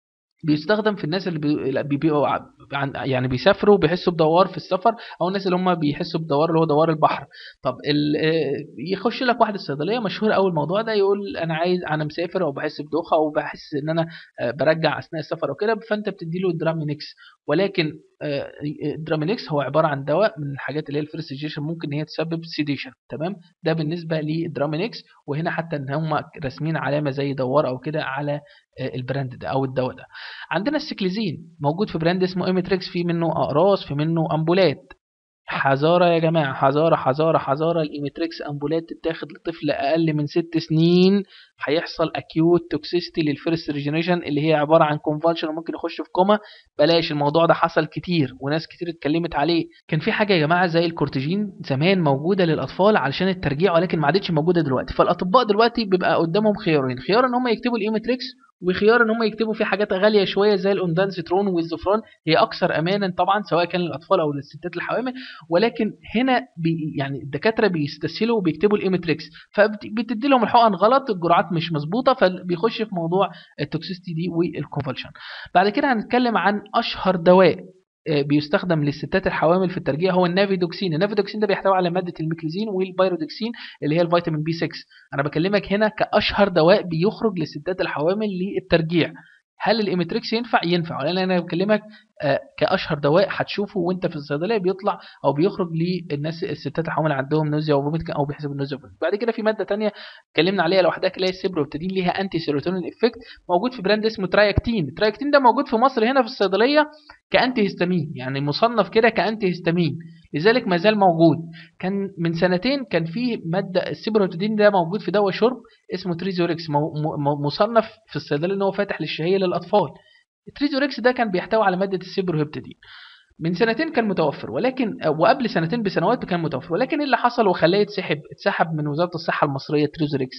بيستخدم في الناس اللي بي- بيبقوا ع- عن- يعني بيسافروا بيحسوا بدوار في السفر او الناس اللي هم بيحسوا بدوار اللي هو دوار البحر طب ال- آه، يخش لك واحد الصيدليه مشهور قوي الموضوع ده يقول انا عايز انا مسافر او بحس بدوخه او بحس ان انا آه، برجع اثناء السفر او كده فانت بتدي له درامينكس ولكن آه، درامينكس هو عباره عن دواء من الحاجات اللي هي الفرستيجيشن ممكن ان هي تسبب سيديشن تمام ده بالنسبه للدرامينكس وهنا حتى ان هم راسمين علامه زي دوار او كده على آه، البراند ده او الدواء ده عندنا السكليزين موجود في براند اسمه ايمتريكس في منه اقراص في منه امبولات حذارة يا جماعة حذارة حذارة حذارة الإيمتريكس أمبولات تتاخد لطفل أقل من ست سنين هيحصل أكيوت توكسيستي للفيرست ريجنريشن اللي هي عبارة عن كونفالشن وممكن يخش في كوما بلاش الموضوع ده حصل كتير وناس كتير اتكلمت عليه كان في حاجة يا جماعة زي الكورتيجين زمان موجودة للأطفال علشان الترجيع ولكن ما عادتش موجودة دلوقتي فالأطباء دلوقتي بيبقى قدامهم خيارين خيار إن هم يكتبوا الإيمتريكس وخيار ان هم يكتبوا فيه حاجات غاليه شويه زي الاوندانسترون والزوفرون هي اكثر امانا طبعا سواء كان للاطفال او للستات الحوامل ولكن هنا بي يعني الدكاتره بيستسهلوا وبيكتبوا الايمتريكس فبتدي لهم الحقن غلط الجرعات مش مظبوطه فبيخش في موضوع التوكسيستي دي والكونفالشن بعد كده هنتكلم عن اشهر دواء آه، بيستخدم للستات الحوامل في الترجيع هو النافيدوكسين النافيدوكسين ده بيحتوي على ماده الميكليزين والبيرودوكسين اللي هي الفيتامين بي 6 انا بكلمك هنا كاشهر دواء بيخرج للستات الحوامل للترجيع هل الاميتريكس ينفع ينفع لان انا بكلمك آه، كاشهر دواء هتشوفه وانت في الصيدليه بيطلع او بيخرج للناس الستات الحوامل عندهم نوزيا وفوميت او بيحسب النوزيا وفوميت. بعد كده في ماده تانية اتكلمنا عليها لوحدها اللي هي السيبروبتادين ليها انتي سيروتونين افكت موجود في براند اسمه ترايكتين الترايكتين ده موجود في مصر هنا في الصيدليه كانتي هيستامين يعني مصنف كده كانتي هيستامين لذلك ما زال موجود كان من سنتين كان في ماده السيبروبتادين ده موجود في دواء شرب اسمه تريزوريكس مو- م- مصنف في الصيدليه ان هو فاتح للشهيه للاطفال التريزوريكس ده كان بيحتوي على ماده السيبروهيبتادين من سنتين كان متوفر ولكن وقبل سنتين بسنوات كان متوفر ولكن إيه اللي حصل وخلاه يتسحب اتسحب من وزاره الصحه المصريه تريزوريكس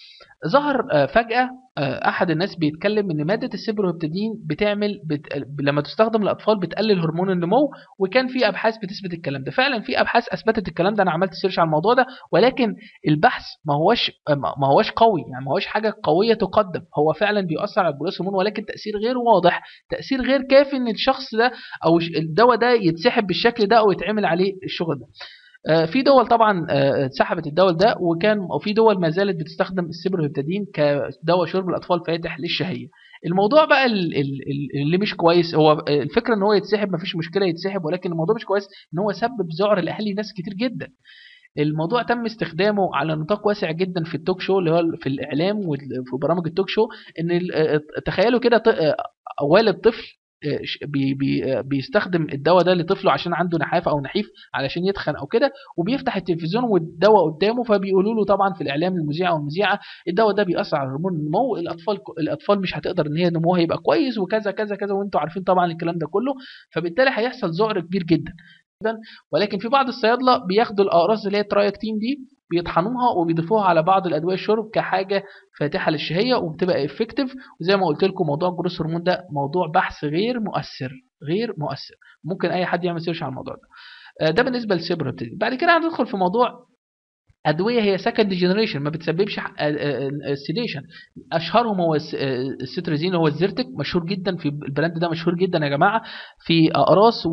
ظهر آه، فجأة آه، أحد الناس بيتكلم إن مادة السيبروهيبتادين بتعمل بت... لما تستخدم للأطفال بتقلل هرمون النمو وكان في أبحاث بتثبت الكلام ده فعلا في أبحاث أثبتت الكلام ده أنا عملت سيرش على الموضوع ده ولكن البحث ما هوش ما هوش قوي يعني ما هوش حاجة قوية تقدم هو فعلا بيؤثر على الجلوس هرمون ولكن تأثير غير واضح تأثير غير كافي إن الشخص ده أو ش- الدواء ده يتسحب بالشكل ده أو يتعمل عليه الشغل ده آه، في دول طبعا آه، سحبت الدواء ده وكان وفي دول ما زالت بتستخدم السيبروهيبتادين كدواء شرب الاطفال فاتح للشهيه الموضوع بقى ال- ال- ال- اللي مش كويس هو الفكره ان هو يتسحب مفيش مشكله يتسحب ولكن الموضوع مش كويس ان هو سبب ذعر لاهالي ناس كتير جدا الموضوع تم استخدامه على نطاق واسع جدا في التوك شو اللي هو في الاعلام وفي برامج التوك شو ان ال- تخيلوا كده ط- والد طفل بي بي بيستخدم الدواء ده لطفله عشان عنده نحافه او نحيف علشان يتخن او كده وبيفتح التلفزيون والدواء قدامه فبيقولوا له طبعا في الاعلام المذيع او المذيعه الدواء ده بيأثر على هرمون النمو الاطفال الاطفال مش هتقدر ان هي نموها يبقى كويس وكذا كذا كذا وانتم عارفين طبعا الكلام ده كله فبالتالي هيحصل ذعر كبير جدا ولكن في بعض الصيادله بياخدوا الاقراص اللي هي ترايكتين دي بيطحنوها وبيضيفوها على بعض الادويه الشرب كحاجه فاتحه للشهيه وبتبقى افكتيف وزي ما قلت لكم موضوع الجروس هرمون ده موضوع بحث غير مؤثر غير مؤثر ممكن اي حد يعمل سيرش على الموضوع ده ده بالنسبه للسيبروبتين بعد كده هندخل في موضوع ادويه هي سكند جنريشن ما بتسببش سيديشن اشهرهم هو السيتريزين اللي هو الزيرتك مشهور جدا في البراند ده مشهور جدا يا جماعه في اقراص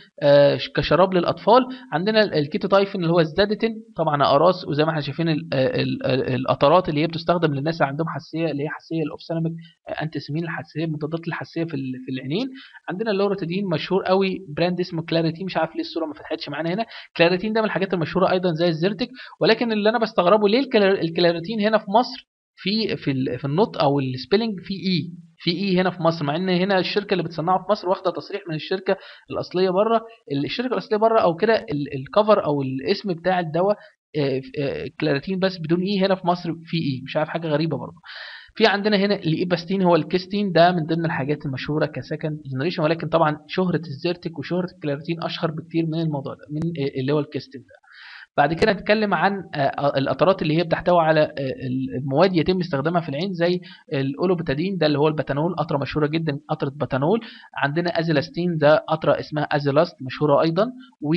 وكشراب للاطفال عندنا الكيتوتايفين اللي هو الزادتين طبعا اقراص وزي ما احنا شايفين القطرات اللي هي بتستخدم للناس اللي عندهم حساسيه اللي هي حساسيه الاوفسالميك انتسمين الحساسيه مضادات الحساسيه في في العينين عندنا اللوراتيدين مشهور قوي براند اسمه كلاريتين مش عارف ليه الصوره ما فتحتش معانا هنا كلاريتين ده من الحاجات المشهوره ايضا زي الزيرتك ولكن اللي انا بستغربه ليه الكلاريتين هنا في مصر في في ال- في النطق او السبيلنج في اي في اي هنا في مصر مع ان هنا الشركه اللي بتصنعه في مصر واخده تصريح من الشركه الاصليه بره الشركه الاصليه بره او كده ال- الكفر او الاسم بتاع الدواء آه، آه، كلاريتين بس بدون اي هنا في مصر في اي مش عارف حاجه غريبه برضه في عندنا هنا الايباستين هو الكيستين ده من ضمن الحاجات المشهوره كسكند جنريشن ولكن طبعا شهره الزيرتك وشهره الكلاريتين اشهر بكتير من الموضوع ده من آه، اللي هو الكيستين ده بعد كده نتكلم عن آه، القطرات اللي هي بتحتوي على آه، المواد يتم استخدامها في العين زي الاولوبتادين ده اللي هو البتانول قطره مشهوره جدا قطره بتانول عندنا ازيلاستين ده قطره اسمها ازيلاست مشهوره ايضا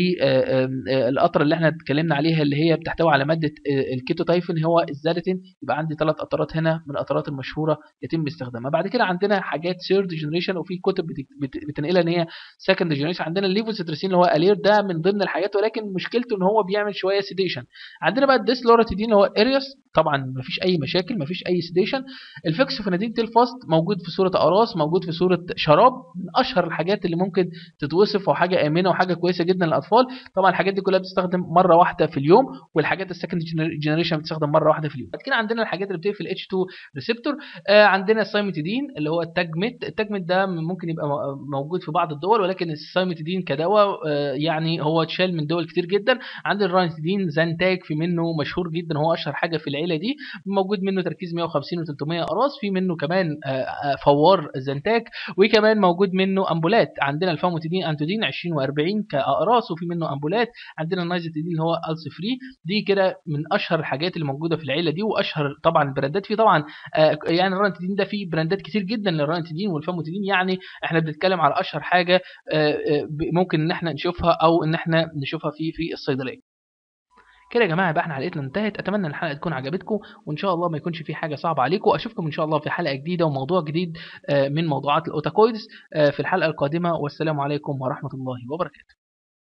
والقطره اللي احنا اتكلمنا عليها اللي هي بتحتوي على ماده آه، الكيتوتايفين هو الزاريتين يبقى عندي ثلاث قطرات هنا من القطرات المشهوره يتم استخدامها بعد كده عندنا حاجات ثيرد جنريشن وفي كتب بت- بت- بتنقلها ان هي سكند جنريشن عندنا الليفوسيترسين اللي هو الير ده من ضمن الحاجات ولكن مشكلته ان هو بيعمل شويه سيديشن عندنا بقى الديسلوراتيدين اللي هو اريوس طبعا مفيش اي مشاكل مفيش اي سيديشن الفيكسوفينادين تيلفاست موجود في صوره اقراص موجود في صوره شراب من اشهر الحاجات اللي ممكن تتوصف وحاجه امنه وحاجه كويسه جدا للاطفال طبعا الحاجات دي كلها بتستخدم مره واحده في اليوم والحاجات السكند جنريشن بتستخدم مره واحده في اليوم بعد كده عندنا الحاجات اللي بتقفل اتش 2 ريسبتور آه عندنا السايمتيدين اللي هو التاجميت التاجميت ده ممكن يبقى م- موجود في بعض الدول ولكن السايمتيدين كدواء آه يعني هو اتشال من دول كتير جدا عندنا الرانيتيدين زانتاج في منه مشهور جدا هو اشهر حاجه في العيله دي موجود منه تركيز 150 و300 اقراص في منه كمان آه، آه، فوار زانتاج وكمان موجود منه امبولات عندنا الفاموتيدين انتودين 20 و40 كاقراص وفي منه امبولات عندنا النايزيتيدين اللي هو الس فري دي كده من اشهر الحاجات اللي موجوده في العيله دي واشهر طبعا البراندات في طبعا آه، يعني الرانيتيدين ده فيه براندات كتير جدا للرانيتيدين والفاموتيدين يعني احنا بنتكلم على اشهر حاجه آه، آه، ب- ممكن ان احنا نشوفها او ان احنا نشوفها في في الصيدليه كده يا جماعه يبقى احنا حلقتنا انتهت اتمنى ان الحلقه تكون عجبتكم وان شاء الله ما يكونش في حاجه صعبه عليكم اشوفكم ان شاء الله في حلقه جديده وموضوع جديد آه، من موضوعات الاوتاكويدز آه، في الحلقه القادمه والسلام عليكم ورحمه الله وبركاته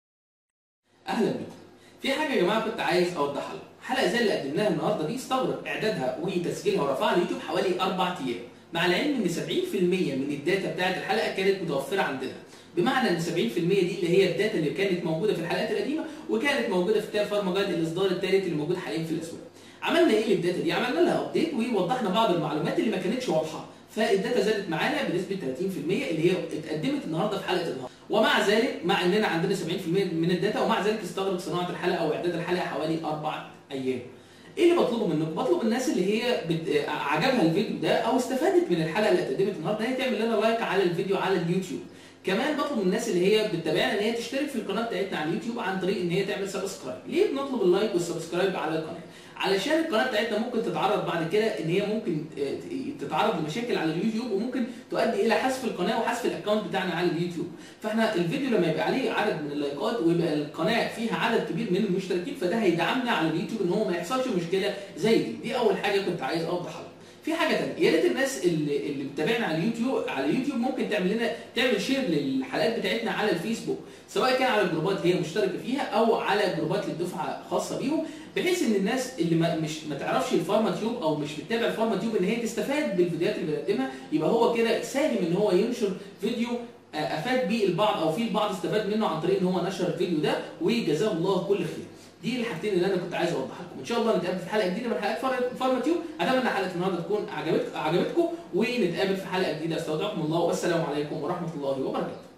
اهلا بكم في حاجه يا جماعه كنت عايز اوضحها لكم حلقه زي اللي قدمناها النهارده دي استغرق اعدادها وتسجيلها ورفعها على اليوتيوب حوالي اربع ايام مع العلم ان 70% من الداتا بتاعت الحلقه كانت متوفره عندنا بمعنى ان 70% دي اللي هي الداتا اللي كانت موجوده في الحلقات القديمه وكانت موجوده في كتاب فارما جايد الاصدار الثالث اللي موجود حاليا في الاسواق عملنا ايه للداتا دي عملنا لها ابديت ووضحنا بعض المعلومات اللي ما كانتش واضحه فالداتا زادت معانا بنسبه 30% اللي هي اتقدمت النهارده في حلقه النهارده ومع ذلك مع اننا عندنا 70% من الداتا ومع ذلك استغرق صناعه الحلقه او اعداد الحلقه حوالي اربع ايام. ايه اللي بطلبه منكم؟ بطلب الناس اللي هي بت... عجبها الفيديو ده او استفادت من الحلقه اللي اتقدمت النهارده هي تعمل لنا لايك على الفيديو على اليوتيوب. كمان بطلب من الناس اللي هي بتتابعنا ان هي تشترك في القناه بتاعتنا على اليوتيوب عن طريق ان هي تعمل سبسكرايب. ليه بنطلب اللايك والسبسكرايب على القناه؟ علشان القناه بتاعتنا ممكن تتعرض بعد كده ان هي ممكن آه، تتعرض لمشاكل على اليوتيوب وممكن تؤدي الى حذف القناه وحذف الاكونت بتاعنا على اليوتيوب فاحنا الفيديو لما يبقى عليه عدد من اللايكات ويبقى القناه فيها عدد كبير من المشتركين فده هيدعمنا على اليوتيوب ان هو ما يحصلش مشكله زي دي دي اول حاجه كنت عايز اوضحها لكم في حاجه ثانيه يا ريت الناس اللي اللي بتتابعنا على اليوتيوب على اليوتيوب ممكن تعمل لنا تعمل شير للحلقات بتاعتنا على الفيسبوك سواء كان على الجروبات هي مشتركه فيها او على جروبات للدفعه خاصه بيهم بحيث ان الناس اللي ما مش ما تعرفش الفارما تيوب او مش بتتابع الفارما تيوب ان هي تستفاد بالفيديوهات اللي بنقدمها يبقى هو كده ساهم ان هو ينشر فيديو آه، افاد بيه البعض او في البعض استفاد منه عن طريق ان هو نشر الفيديو ده وجزاه الله كل خير دي الحاجتين اللي انا كنت عايز اوضحها لكم ان شاء الله نتقابل في حلقه جديده من حلقات فار- فارما تيوب اتمنى حلقه النهارده تكون عجبت عجبتكم ونتقابل في حلقه جديده استودعكم الله والسلام عليكم ورحمه الله وبركاته